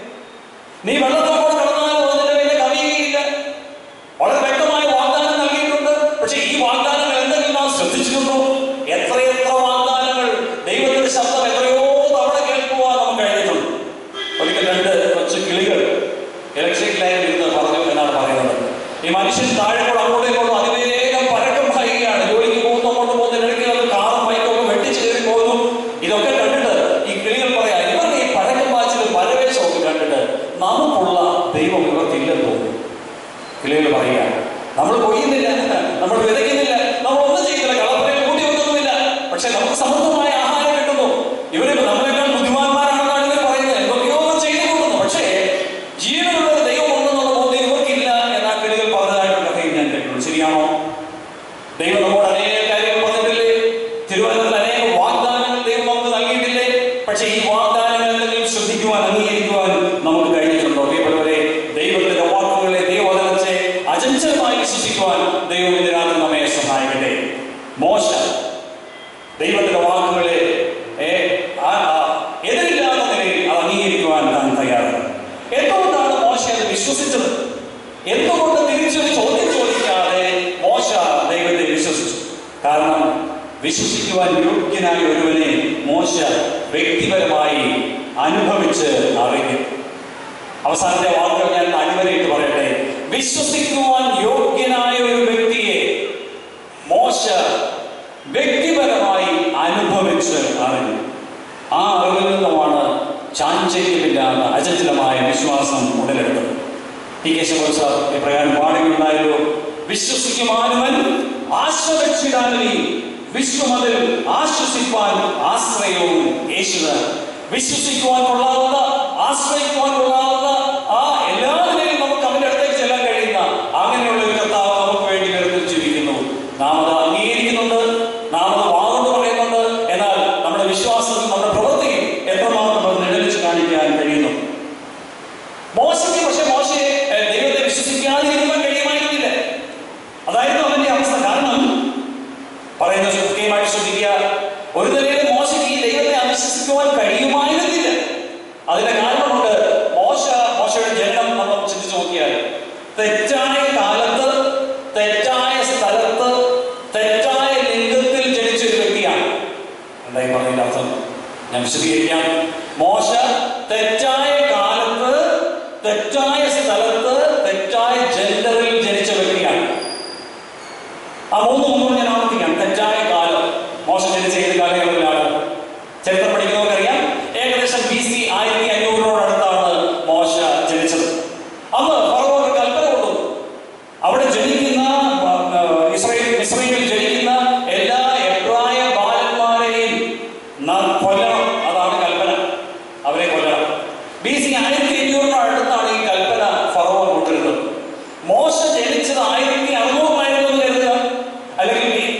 നീ വെള്ളത്തോട് കടന്നാലും അതിന്റെ മേലെ കവിയുകയില്ല വളരെ വ്യക്തമായ വാഗ്ദാനം നൽകിയിട്ടുണ്ട് പക്ഷെ ഈ വാഗ്ദാനങ്ങൾ എന്തെങ്കിലും നാം ശ്രദ്ധിച്ചിട്ടുണ്ടോ എത്രയെത്ര വാഗ്ദാനങ്ങൾ ദൈവത്തിന്റെ ശബ്ദം എത്രയോ തവണ കേൾക്കുവാൻ നമുക്ക് കഴിഞ്ഞിട്ടുണ്ട് ഒരിക്കൽ രണ്ട് കൊച്ചു കിളികൾ ഇലക്ട്രിക് ലൈനിൽ ഇരുന്ന് പറഞ്ഞു എന്നാണ് പറയുന്നത് ഈ മനുഷ്യൻ താഴെ കൂടെ അങ്ങോട്ടും ഇങ്ങോട്ടും അതിവേഗം പരക്കം പായുകയാണ് ജോലിക്ക് പോകുന്നു അങ്ങോട്ട് പോകുന്നതിനിടയ്ക്ക് അത് കാറും ബൈക്കും ഒക്കെ വെട്ടിച്ച് കയറി പോകുന്നു ഇതൊക്കെ കണ്ടിട്ട് ഈ കിളികൾ പറയാ ഇവർക്ക് ഈ പരക്കം പാച്ചിലും പരവേശവും ഒക്കെ കണ്ടിട്ട് നമുക്കുള്ള ദൈവം ഇവർക്കില്ലെന്ന് തോന്നുന്നു കിളികൾ പറയുക നമ്മൾ കൊയ്യുന്നില്ല നമ്മൾ വിതയ്ക്കുന്നില്ല നമ്മൾ ഒന്നും ചെയ്യുന്നില്ല കളപ്പുരയിൽ കൂട്ടി വെക്കുന്നുമില്ല പക്ഷെ നമുക്ക് സമൃദ്ധമായ ആഹാരം കിട്ടുന്നു ഇവര് നമ്മളെക്കാൾ ബുദ്ധിമാന്മാരാണെന്നാണ് ഇവർ പറയുന്നത് എന്തൊക്കെയോ ചെയ്തു കൊടുക്കുന്നു പക്ഷേ ജീവനുള്ള ഒരു ദൈവം ഉണ്ടെന്നുള്ള ബോധ്യം ഇവർക്കില്ല എന്നാ കിളികൾ പറഞ്ഞതായിട്ടുള്ള കഥയും ഞാൻ കേട്ടിട്ടുണ്ട് ശരിയാണോ ദൈവം നമ്മോട് അനേക കാര്യങ്ങൾ പറഞ്ഞിട്ടില്ലേ തിരുവനന്തപുരത്ത് അനേക വാഗ്ദാനങ്ങൾ ദൈവം നമുക്ക് നൽകിയിട്ടില്ലേ പക്ഷേ ഈ വാഗ്ദാനങ്ങൾ എന്തെങ്കിലും ശ്രദ്ധിക്കുവാൻ അംഗീകരിക്കുവാൻ നമുക്ക് കഴിഞ്ഞിട്ടുണ്ടോ പ്രിയപ്പെട്ടവരെ ദൈവത്തിന്റെ വാക്കുകളെ ദൈവവചനത്തെ അചഞ്ചലമായി വിശ്വസിക്കുവാൻ ദൈവം ഇന്ന് രാത്രി നമ്മെ സഹായിക്കട്ടെ മോശ ദൈവത്തിന്റെ വാക്കുകളെ ഏ, ആ- ആ എതിരില്ലാത്ത നിലയിൽ അത് അംഗീകരിക്കുവാൻ താൻ തയ്യാറാണ് എന്തുകൊണ്ടാണ് മോശ അത് വിശ്വസിച്ചത് എന്തുകൊണ്ട് തിരിച്ചൊരു ചോദ്യം ചോദിക്കാതെ മോശ ദൈവത്തെ വിശ്വസിച്ചു കാരണം വിശ്വസിക്കുവാൻ യോഗ്യനായ ഒരുവനെ മോശ വ്യക്തിപരമായി അനുഭവിച്ച് അറിഞ്ഞു അവസാനത്തെ വാക്കുകൾ ഞാൻ അടിവരയിട്ട് പറയട്ടെ വിശ്വസിക്കുവാൻ യോഗ്യനായ ഒരു വ്യക്തിയെ മോശ വ്യക്തിപരമായി അനുഭവിച്ച് അറിഞ്ഞു ആ അറിവിൽ നിന്നുമാണ് ചാഞ്ചല്യമില്ലാത്ത അചഞ്ചലമായ വിശ്വാസം ഉടലെടുത്തത് ടി കെ ശിവൻ സാർ ഇപ്രകാരം പാടുകയുണ്ടായല്ലോ വിശ്വസിക്കുവാനുവൻ ആശ്രയിച്ചിടാനീ വിശ്വമതിൽ ആശ്വസിപ്പാൻ ആശ്രയവും യേശുദാൻ വിശ്വസിക്കുവാൻ കൊള്ളാവുന്ന ആശ്രയിക്കുവാൻ കൊള്ളാവുന്ന ആ എല്ലാവരെയും നമുക്ക് അവന്റെ അടുത്തേക്ക് ചെല്ലാൻ കഴിയുന്ന അങ്ങനെയുള്ള ഒരു കർത്താവ് നമുക്ക് വേണ്ടി നിരത്തിൽ ജീവിക്കുന്നു നാം അത് അംഗീകരിക്കുന്നുണ്ട് നാം അത് വാങ്ങുന്നു പറയുന്നുണ്ട് എന്നാൽ നമ്മുടെ വിശ്വാസത്തിൽ നമ്മുടെ പ്രവൃത്തിയിൽ എത്രമാത്രം അത് നിഴലിച്ച് കാണിക്കാൻ കഴിയുന്നു മോശയ്ക്ക് പക്ഷെ മോശയെ ഏ, ദൈവത്തെ വിശ്വസിക്കാതെ ഇരുത്താൻ കഴിയുമായിരുന്നില്ല അതായിരുന്നു അവന്റെ അവസ്ഥ കാരണം പറയുന്ന കൃത്യമായിട്ട് ശ്രദ്ധിക്കുക ഒരു നിലയിൽ മോശയ്ക്ക് ഈ ദൈവത്തെ അവിശ്വസിക്കുവാൻ കഴിയുമായിരുന്നില്ല അതിന്റെ കാരണമുണ്ട് മോശ മോശയുടെ ജനനം നമ്മൾ ചിന്തിച്ചു നോക്കിയാൽ തെറ്റായ കാലത്ത് തെറ്റായ സ്ഥലത്ത് തെറ്റായ ലിംഗത്തിൽ ജനിച്ച ഒരു വ്യക്തിയാണ് എന്തായി പറഞ്ഞതിന്റെ അർത്ഥം ഞാൻ വിശദീകരിക്കാം മോശ തെറ്റായ കാലത്ത് തെറ്റായ സ്ഥലത്ത് തെറ്റായ ജെൻഡറിൽ ജനിച്ച വ്യക്തിയാണ് ആ മൂന്ന് മുമ്പ് ഞാൻ ആവർത്തിക്കാം തെറ്റായ കാലം മോശം ജനിച്ച ഏത് കാലയളവിലാണ് ചരിത്രം പഠിക്കുന്നവർക്കറിയാം ഏകദേശം ബി സി ആയിരത്തി അഞ്ഞൂറിനോടടുത്താണ് മോശ ജനിച്ചത് അന്ന് ഫറവോൻ ഒരു കൽപ്പന കൊണ്ടുവന്നു അവിടെ ജനിക്കുന്ന ആ, ഇസ്രയേൽ ഇസ്രയേലിൽ ജനിക്കുന്ന എല്ലാ എബ്രായ ബാലന്മാരെയും നാം കൊല്ലണം അതാണ് കൽപ്പന അവരെ കൊല്ലണം ബി സി ആയിരത്തി അഞ്ഞൂറിനോട് അടുത്താണ് ഈ കൽപ്പന ഫറവോൻ കൊണ്ടുവരുന്നത് മോശ ജനിച്ചത് ആയിരത്തി അറുന്നൂറായിരുന്നു എന്ന് കരുതുക അല്ലെങ്കിൽ ബി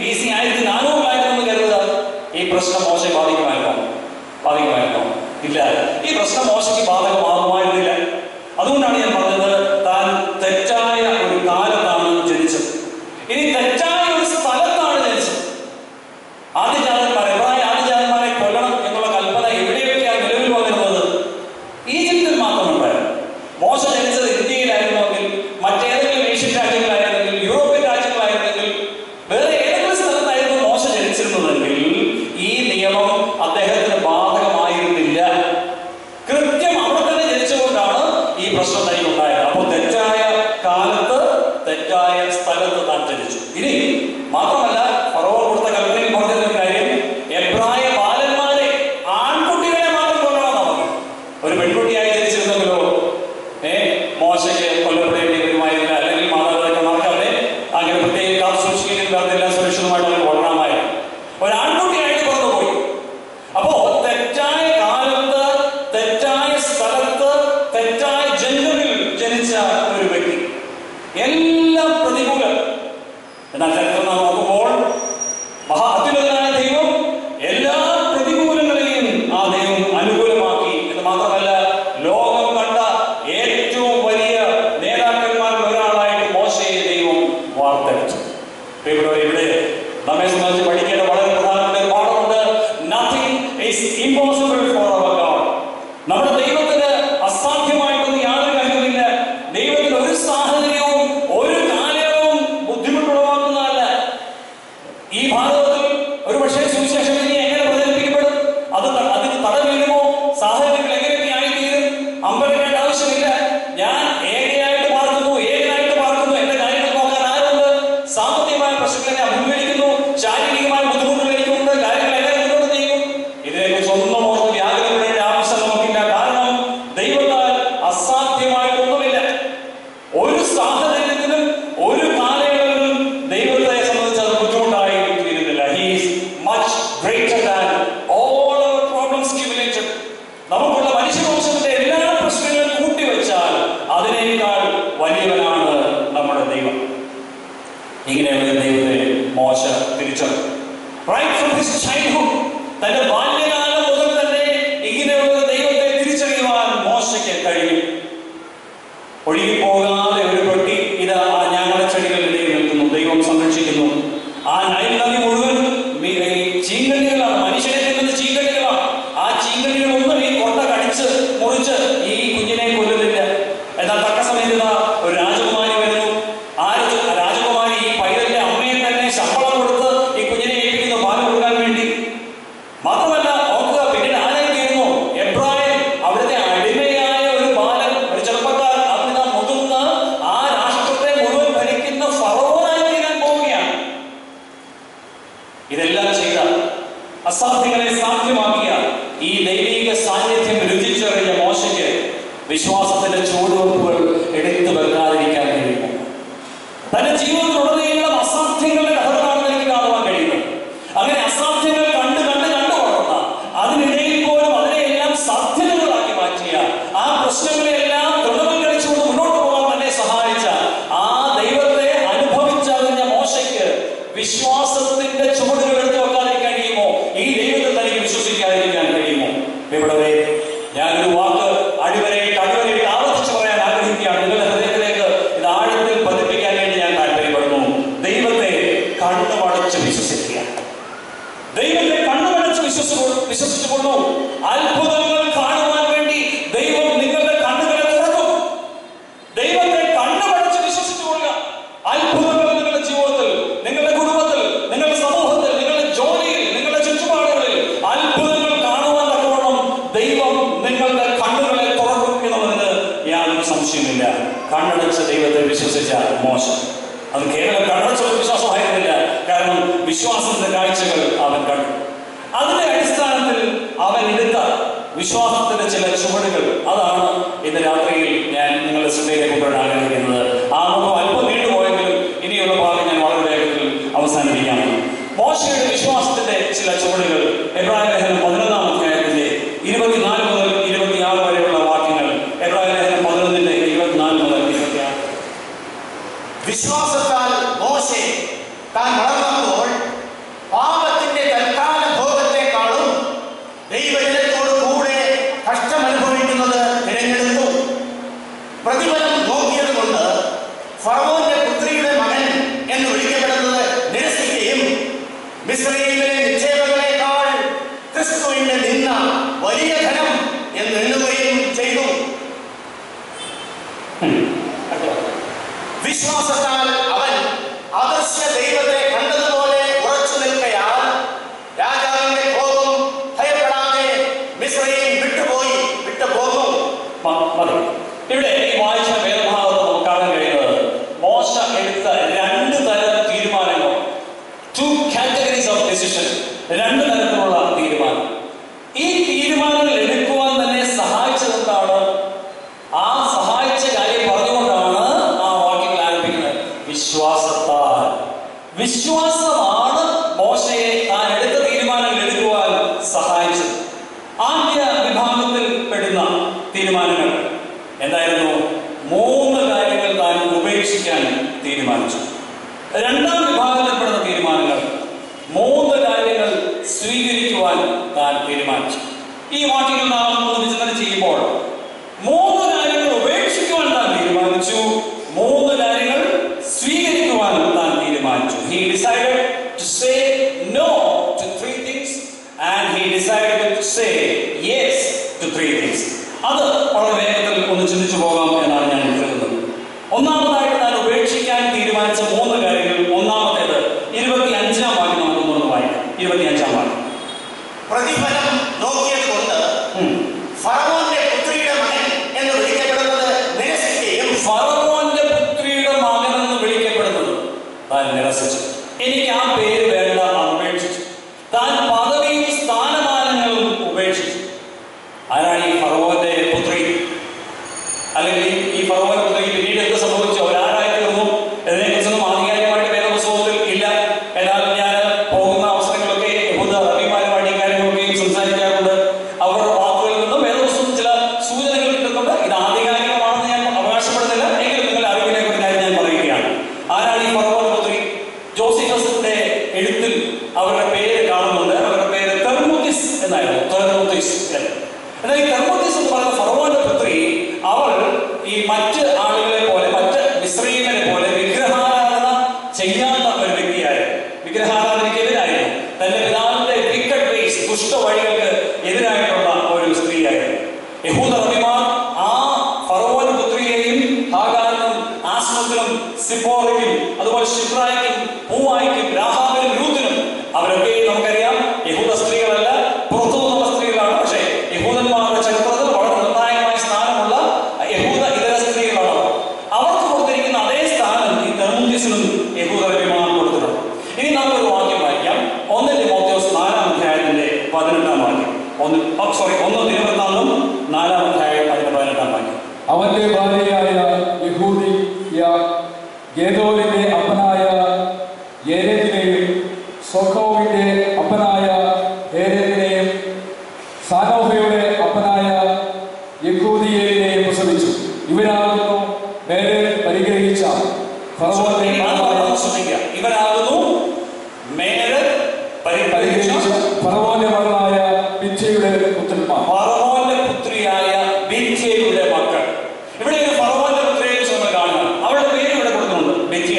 ബി സി ആയിരത്തി നാനൂറിലായിരുന്നു എന്ന് കരുതുക ഈ പ്രശ്നം മോശം ബാധിക്കുമായിരുന്നോ ബാധിക്കുമായിരുന്നോ ഇല്ല ഈ പ്രശ്നം മോശയ്ക്ക് ബാധകമാകുമായിരുന്നില്ല അതുകൊണ്ടാണ് ഞാൻ പറഞ്ഞത് താൻ തെറ്റായ ഒരു കാലത്താണ് ജനിച്ചത് ഇനി തെറ്റായ ഒരു സ്ഥലത്താണ് ജനിച്ചത് ആദ്യജാതന്മാരെ എബ്രായ ആദ്യജാതന്മാരെ കൊല്ലണം എന്നുള്ള കൽപ്പന എവിടെയൊക്കെയാണ് നിലവിൽ വന്നിരുന്നത് ഈജിപ്തിൽ മാത്രമുണ്ടായിരുന്നു മോശ ജനിച്ചത് ഇന്ത്യയിലായിരുന്നുവെങ്കിൽ മറ്റേതെങ്കിലും ഏഷ്യൻ രാജ്യങ്ങളായിരുന്നെങ്കിൽ യൂറോപ്യൻ രാജ്യങ്ങളായിരുന്നെങ്കിൽ വേറെ ഏതെങ്കിലും സ്ഥലത്തായിരുന്നു മോശ ജനിച്ചിരുന്നതെങ്കിൽ ഈ നിയമം അദ്ദേഹത്തിന് ബാധകമായിരുന്നില്ല കൃത്യം അവിടെ തന്നെ ജനിച്ചുകൊണ്ടാണ് ഈ പ്രശ്നം തനിക്കുണ്ടായത് അപ്പോൾ തെറ്റായ കാലത്ത് തെറ്റായ സ്ഥലത്ത് താൻ ജനിച്ചു ഇനി മാത്രമല്ല ഫറോവ കൊടുത്ത കൽപ്പനയിൽ പറഞ്ഞൊരു കാര്യം എബ്രായ ബാലന്മാരെ ആൺകുട്ടികളെ മാത്രം കൊല്ലണമെന്നാണ് പറഞ്ഞത് ഒരു പെൺകുട്ടിയായി ജനിച്ചിരുന്നെങ്കിലോ ഏ മോശയ്ക്ക് കൊല്ലപ്പെടേണ്ടി വരുമായിരുന്നില്ല അല്ലെങ്കിൽ മാതാപിതാക്കന്മാർക്ക് അവരെ അങ്ങനെ പ്രത്യേകം കാത്തു സൂക്ഷിക്കുന്നില്ല അതെല്ലാം സുരക്ഷിതമായിട്ട് അവർ കൊള്ളണമായിരുന്നു ഒരു ആൺകുട്ടിയായിട്ട് പുറത്തുപോയി അപ്പോ തെറ്റായ കാലത്ത് തെറ്റായ സ്ഥലത്ത് തെറ്റായ ജന്മത്തിൽ ജനിച്ച ഒരു വ്യക്തി എല്ലാം പ്രതികൂലം എന്നാൽ ചരിത്രം നാം നോക്കുമ്പോൾ മഹാ അത്യുന്നതനായ ദൈവം എല്ലാ പ്രതികൂലങ്ങളെയും ആ ദൈവം അനുകൂലമാക്കി എന്ന് മാത്രമല്ല ലോകം കണ്ട ഏറ്റവും വലിയ നേതാക്കന്മാരിൽ ഒരാളായിട്ട് മോശയെ ദൈവം വാർത്തെടുത്തു പ്രിയപ്പെട്ടവരെ, ഇവിടെ നമ്മെ സംബന്ധിച്ച് പഠിക്കേണ്ട വളരെ പ്രധാനപ്പെട്ട ഒരു പാഠമുണ്ട് nothing is impossible for our God നമ്മുടെ ദൈവത്തിന് അസാധ്യമായിട്ടൊന്നും യാതൊരു കാര്യവുമില്ല ദൈവത്തിന് ഒരു സാഹചര്യവും ഒരു കാലയളവും ബുദ്ധിമുട്ടുളവാക്കുന്നതല്ല ഈ ഭാഗത്തിൽ ഒരു പക്ഷേ സുവിശേഷം ഇനി എങ്ങനെ പ്രചരിപ്പിക്കപ്പെടും അത് ത- അതിന് തട വീഴുമോ സാഹചര്യങ്ങൾ എങ്ങനെയൊക്കെ ആയിത്തീരും അമ്പരക്കേണ്ട ആവശ്യമില്ല ഞാൻ ഏകയായിട്ട് പാർക്കുന്നു ഏകനായിട്ട് പാർക്കുന്നു എന്റെ കാര്യങ്ങൾ നോക്കാൻ ആരുണ്ട് സാമ്പത്തികമായ പ്രശ്നങ്ങളെ അഭിമുഖീകരിക്കുന്നു ശാരീരികമായ ബുദ്ധിമുട്ടുകൾ എനിക്കുണ്ട് കാര്യങ്ങൾ എങ്ങനെ മുന്നോട്ട് ചെയ്യും ഇതിനെക്കുറിച്ച് ഒന്നും ഓർത്ത് വ്യാകുലപ്പെടേണ്ട ആവശ്യം നമുക്കില്ല കാരണം ദൈവത്താൽ അസാധ്യമായിട്ടൊന്നുമില്ല ഒരു സാഹചര്യത്തിലും ഒരു കാലയളവിലും ദൈവത്തെ സംബന്ധിച്ച് അത് ബുദ്ധിമുട്ടായി തീരുന്നില്ല he's much greater than all our problems cumulated നമുക്കുള്ള മനുഷ്യവംശത്തിന്റെ എല്ലാ പ്രശ്നങ്ങളും കൂട്ടിവെച്ചാൽ അതിനേക്കാൾ വലിയവനാണ് നമ്മുടെ ദൈവം ഇങ്ങനെയുള്ള ദൈവത്തെ മോശ തിരിച്ചറിഞ്ഞു റൈറ്റ് ഫ്രം ഹിസ് ചൈൽഡ്ഹുഡ് തന്റെ ബാല്യകാലം മുതൽ തന്നെ ഇങ്ങനെയുള്ള ഒരു ദൈവത്തെ തിരിച്ചറിയുവാൻ മോശയ്ക്ക് കഴിയും ഒഴുകിപ്പോകാതെ ഒരു പെട്ടി ഇതാ ആ ഞങ്ങളുടെ ചെടികളിലേക്ക് നിൽക്കുന്നു ദൈവം സംരക്ഷിക്കുന്നു ആ നൈൽ നദി മുഴുവൻ മി- ഈ ചീങ്കണ്ണികളാണ് മനുഷ്യനെ തിന്നുന്ന ചീങ്കണ്ണികളാണ് ആ ചീങ്കണ്ണികളൊന്നും ഈ കൊണ്ട കടിച്ച് മുറിച്ച് ഈ കുഞ്ഞിനെ കൊല്ലുന്നില്ല എന്നാൽ തക്ക സമയത്ത് ഇതാ ഒരു രാജകുമാരി വരുന്നു ആ രാജ- രാജകുമാരി ഈ പൈതലിന്റെ അമ്മയെ തന്നെ ശമ്പളം കൊടുത്ത് ഈ കുഞ്ഞിനെ ഏൽപ്പിക്കുന്നു പാല് കൊടുക്കാൻ വേണ്ടി മാത്രമല്ല ഓർക്കുക പിന്നീട് ആരായി തീർന്നു എബ്രാഹിം അവിടുത്തെ അടിമയായ ഒരു ബാലൻ ഒരു ചെറുപ്പക്കാരൻ അതിന് മുതിർന്ന ആ രാഷ്ട്രത്തെ മുഴുവൻ ഭരിക്കുന്ന ഫറവോനായി തീരാൻ പോവുകയാണ് ഇതെല്ലാം ചെയ്ത അസാധ്യങ്ങളെ സാധ്യമാക്കിയ ഈ ദൈവിക സാന്നിധ്യം രുചിച്ചറിഞ്ഞ മോശയ്ക്ക് വിശ്വാസത്തിന്റെ ചുവടുവെപ്പുകൾ എടുത്തു വെക്കാതിരിക്കാൻ കഴിയുമോ തന്റെ ജീവിതത്തിലുടനീളം അസാധ്യങ്ങളുടെ കഥകളാണെന്ന് എനിക്ക് കാണുവാൻ കഴിയുന്നത് അങ്ങനെ അസാധ്യങ്ങൾ കണ്ട് കണ്ട് കണ്ടു വളർന്ന അതിനിടയിൽ പോലും അതിനെയെല്ലാം സാധ്യതകളാക്കി മാറ്റിയ ആ പ്രശ്നങ്ങളെല്ലാം ദൃഢവൽക്കരിച്ചുകൊണ്ട് മുന്നോട്ട് പോകാൻ തന്നെ സഹായിച്ച ആ ദൈവത്തെ അനുഭവിച്ചറിഞ്ഞ മോശയ്ക്ക് വിശ്വാസത്തിന്റെ ചുവടുകൾ എടുത്തു വെക്കാതിരിക്കാൻ കഴിയുമോ ഈ ദൈവത്തെ തനിക്ക് വിശ്വസിക്കാതിരിക്കാൻ കഴിയുമോ ഇവിടെ ഞാനൊരു വാക്ക് അടിവരയിട്ട് അടിവരയിട്ട് ആവർത്തിച്ച് പറയാൻ ആഗ്രഹിക്കുകയാണ് നിങ്ങളുടെ ഹൃദയത്തിലേക്ക് ഇത് ആഴത്തിൽ പതിപ്പിക്കാൻ വേണ്ടി ഞാൻ താല്പര്യപ്പെടുന്നു ദൈവത്തെ കണ്ണുമടച്ച് വിശ്വസിക്കുക ദൈവത്തെ കണ്ണുമടച്ച് വിശ്വസിച്ചു വിശ്വസിച്ചുകൊള്ളൂ അത്ഭുതങ്ങൾ കാണുവാൻ വേണ്ടി ദൈവം നിങ്ങളുടെ കണ്ണുകളെ തുറക്കും ദൈവത്തെ കണ്ണുമടച്ച് വിശ്വസിച്ചുകൊള്ളുക അത്ഭുതങ്ങൾ നിങ്ങളുടെ ജീവിതത്തിൽ നിങ്ങളുടെ കുടുംബത്തിൽ നിങ്ങളുടെ സമൂഹത്തിൽ നിങ്ങളുടെ ജോലിയിൽ നിങ്ങളുടെ ചുറ്റുപാടുകളിൽ അത്ഭുതങ്ങൾ കാണുവാൻ തക്കവണ്ണം ദൈവം നിങ്ങളുടെ കണ്ണുകളെ തുറക്കും എന്നുള്ളതിന് യാതൊരു സംശയമില്ല കണ്ണടച്ച് ദൈവത്തെ വിശ്വസിച്ച മോശം അത് കേവലം കണ്ണടച്ചുള്ള വിശ്വാസമായിരുന്നില്ല കാരണം വിശ്വാസത്തിന്റെ കാഴ്ചകൾ അവൻ കണ്ടു അതിന്റെ അടിസ്ഥാനത്തിൽ അവൻ എടുത്ത വിശ്വാസത്തിന്റെ ചില ചുവടുകൾ അതാണ് ഇന്ന് രാത്രിയിൽ ഞാൻ നിങ്ങളുടെ ശ്രദ്ധയിലേക്ക് കൊണ്ടുവരാൻ ആഗ്രഹിക്കുന്നത് ആ മുഖം അല്പം നീണ്ടുപോയെങ്കിലും ഇനിയുള്ള ഭാഗം ഞാൻ വളരെ വേഗത്തിൽ അവസാനിപ്പിക്കാം മോശയുടെ വിശ്വാസത്തിന്റെ ചില ചുവടുകൾ എബ്രാഹിം ലേഖനം പതിനൊന്നാം അധ്യായത്തിന്റെ ഇരുപത്തിനാല് മുതൽ ഇരുപത്തിയാറ് വരെയുള്ള വാക്യങ്ങൾ എബ്രാഹിം ലേഖനം പതിനൊന്നിന്റെ ഇരുപത്തിനാല് മുതൽ ഇരുപത്തിയാറ് വിശ്വാസത്താൽ മോശെ താൻ വളർന്നപ്പോൾ മിസ്രൈമിലെ നിക്ഷേപങ്ങളെക്കാൾ ക്രിസ്തുവിന്റെ നിന്ന വലിയ ധനം എന്ന് എണ്ണുകയും ചെയ്തു വിശ്വാസത്താൽ അവൻ അദൃശ്യ ദൈവത്തെ കണ്ടതുപോലെ ഉറച്ചു നിൽക്കയാൽ രാജാവിന്റെ കോപം ഭയപ്പെടാതെ മിശ്രയും വിട്ടുപോയി വിട്ടുപോകും മ- മതി ഇവിടെ ഈ വായിച്ച വേദഭാഗത്ത് നമുക്ക് കാണാൻ കഴിയുന്നത് മോശ എടുത്ത രണ്ട് തരം തീരുമാനങ്ങൾ ടു കാറ്റഗറീസ് ഓഫ് ഡെസിഷൻ രണ്ട് തരത്തിലുള്ള തീരുമാനം ഈ തീരുമാനങ്ങൾ എടുക്കുവാൻ തന്നെ സഹായിച്ചതെന്താണ് ആ സഹായിച്ച കാര്യം പറഞ്ഞുകൊണ്ടാണ് ആ വാക്യങ്ങൾ ആരംഭിക്കുന്നത് വിശ്വാസത്താൽ വിശ്വാസമാണ് മോശയെ താൻ എടുത്ത തീരുമാനങ്ങൾ എടുക്കുവാൻ സഹായിച്ചത് ആദ്യ വിഭാഗത്തിൽ പെടുന്ന തീരുമാനങ്ങൾ എന്തായിരുന്നു മൂന്ന് കാര്യങ്ങൾ താൻ ഉപേക്ഷിക്കാൻ തീരുമാനിച്ചു രണ്ടാം വിഭാഗത്തിൽപ്പെടുന്ന തീരുമാനങ്ങൾ മൂന്ന് കാര്യങ്ങൾ സ്വീകരിക്കുവാൻ താൻ തീരുമാനിച്ചു ഈ വാക്യങ്ങൾ നാം ഒന്ന് വിചിന്തനം ചെയ്യുമ്പോൾ മൂന്ന് കാര്യങ്ങൾ ഉപേക്ഷിക്കുവാൻ താൻ തീരുമാനിച്ചു മൂന്ന് കാര്യങ്ങൾ സ്വീകരിക്കുവാൻ താൻ തീരുമാനിച്ചു he decided to say no to three things and he decided to say yes to three things അത് വളരെ വേഗത്തിൽ ഒന്ന് ചിന്തിച്ചു പോകാം എന്നാണ് ഞാൻ കരുതുന്നത് ഒന്നാമതായിട്ട് താൻ ഉപേക്ഷിക്കാൻ തീരുമാനിച്ച മൂന്ന് കാര്യങ്ങൾ ഒന്നാമത്തേത് ഇരുപത്തി അഞ്ചാം വാക്യം നമുക്കൊന്ന് വായിക്കാം ഇരുപത്തി അഞ്ചാം വാക്യം പ്രതിഫലം നോക്കിയത് കൊണ്ട് ഉം. ഫറവോന്റെ പുത്രിയുടെ മകൻ എന്ന് വിളിക്കപ്പെടുന്നത് നിരസിക്കുകയും ഫറവോന്റെ പുത്രിയുടെ മകനെന്ന് വിളിക്കപ്പെടുന്നത് താൻ നിരസിച്ചു എനിക്ക് ആ പേര് വേണ്ട അത് ഉപേക്ഷിച്ചു താൻ പദവിയും സ്ഥാനമാനങ്ങളും ഉപേക്ഷിച്ചു ആരാണ് ഈ ഫറവോന്റെ പുത്രി അല്ലെങ്കിൽ ഈ- ഈ ഫറവോന്റെ പുത്രിക്ക് പിന്നീട് എന്ത് സംഭവിച്ചു അവരാരായി തീർന്നു ഇതിനെക്കുറിച്ചൊന്നും ആധികാരികമായിട്ട് വേദപുസ്തകത്തിൽ ഇല്ല എന്നാൽ ഞാൻ പോകുന്ന അവസരങ്ങളൊക്കെ യഹൂദ റബിമാരുമായിട്ട് ഈ കാര്യങ്ങളൊക്കെയും സംസാരിക്കാറുണ്ട് അവരുടെ വാക്കുകളിൽ നിന്നും വേദപുസ്തകത്തിൽ ചില സൂചനകൾ കിട്ടുന്നുണ്ട് ഇത് ആധികാരികമാണെന്ന് ഞാൻ അവകാശപ്പെടുന്നില്ല എങ്കിലും നിങ്ങളുടെ അറിവിനെ കുറിച്ച് കാര്യം ഞാൻ പറയുകയാണ് ആരാണ് ഈ ഫറവോന്റെ പുത്രി ജോസിഫസിന്റെ എഴുത്തിൽ അവരുടെ പേര് കാണുന്നുണ്ട് അവരുടെ പേര് തെർമുത്തിസ് എന്നായിരുന്നു തെർമുത്തിസ് എന്ന് എന്നാൽ ഈ തെർമുത്തിസ് എന്ന് പറയുന്ന ഫറവോന്റെ പുത്രി അവൾ ഈ മറ്റ് ആളുകളെ പോലെ മറ്റ് മിശ്രീകളെ പോലെ വിഗ്രഹാരാധന ചെയ്യാത്ത ഒരു വ്യക്തിയായിരുന്നു വിഗ്രഹാരാധനയ്ക്ക് എതിരായിരുന്നു തന്റെ പിതാവിന്റെ വിക്കറ്റ് വേസ് ദുഷ്ട വഴികൾക്ക് എതിരായിട്ടുള്ള ഒരു സ്ത്രീയായിരുന്നു യഹൂദ റബിമാർ ആ ഫറവോൻ പുത്രിയെയും ഹാഗാറിനും ആസ്മത്തിനും സിപ്പോറയ്ക്കും അതുപോലെ ഷിബ്രായ്ക്കും പൂവായ്ക്കും രാഹാബിനും രൂത്തിനും അവരൊക്കെ നമുക്കറിയാം യഹൂദ സ്ത്രീകളല്ല പുറത്തു നിന്നുള്ള സ്ത്രീകളാണ് പക്ഷേ യഹൂദന്മാരുടെ ചരിത്രത്തിൽ വളരെ നിർണായകമായ സ്ഥാനമുള്ള യഹൂദ ഇതര സ്ത്രീകളാണ് അവർ. അവർക്ക് കൊടുത്തിരിക്കുന്ന അതേ സ്ഥാനം ഈ തെർമുദ്യസിനും യഹൂദ റബിമാർ കൊടുത്തിട്ടുണ്ട് ഇനി നമുക്കൊരു വാക്യം വായിക്കാം ഒന്ന് തിമോത്തിയോസ് നാലാം അധ്യായത്തിന്റെ പതിനെട്ടാം വാക്യം ഒന്ന് സോറി ഒന്ന് തിരുവനന്തപുരം നാലാം അധ്യായം അതിന്റെ പതിനെട്ടാം വാക്യം അവന്റെ ഭാര്യയായ യഹൂദിയ ഗേദോലിന്റെ അപ്പനായ യേരേദിനെയും സോഖോവിന്റെ അപ്പനായ ഹേരേദിനെയും സാനോഹയുടെ അപ്പനായ യഹൂദിയേലിനെയും പ്രസവിച്ചു ഇവരാകുന്നു മേലെ പരിഗ്രഹിച്ച ഫറവോന്റെ മകളായ ശ്രദ്ധിക്കുക ഇവരാകുന്നു മേല് പരിഗ്രഹിച്ച പരിഗ്രഹിച്ച ഫറവോന്റെ മകളായ പിച്ചയുടെ പുത്രന്മാർ ഫറവോന്റെ പുത്രിയായ ബിഥ്യയുടെ മക്കൾ ഇവിടെ ഒരു ഫറവോന്റെ പുത്രിയെ കുറിച്ച് നമ്മൾ കാണുന്നത് അവളുടെ പേര് ഇവിടെ കൊടുക്കുന്നുണ്ട് ബിഥ്യ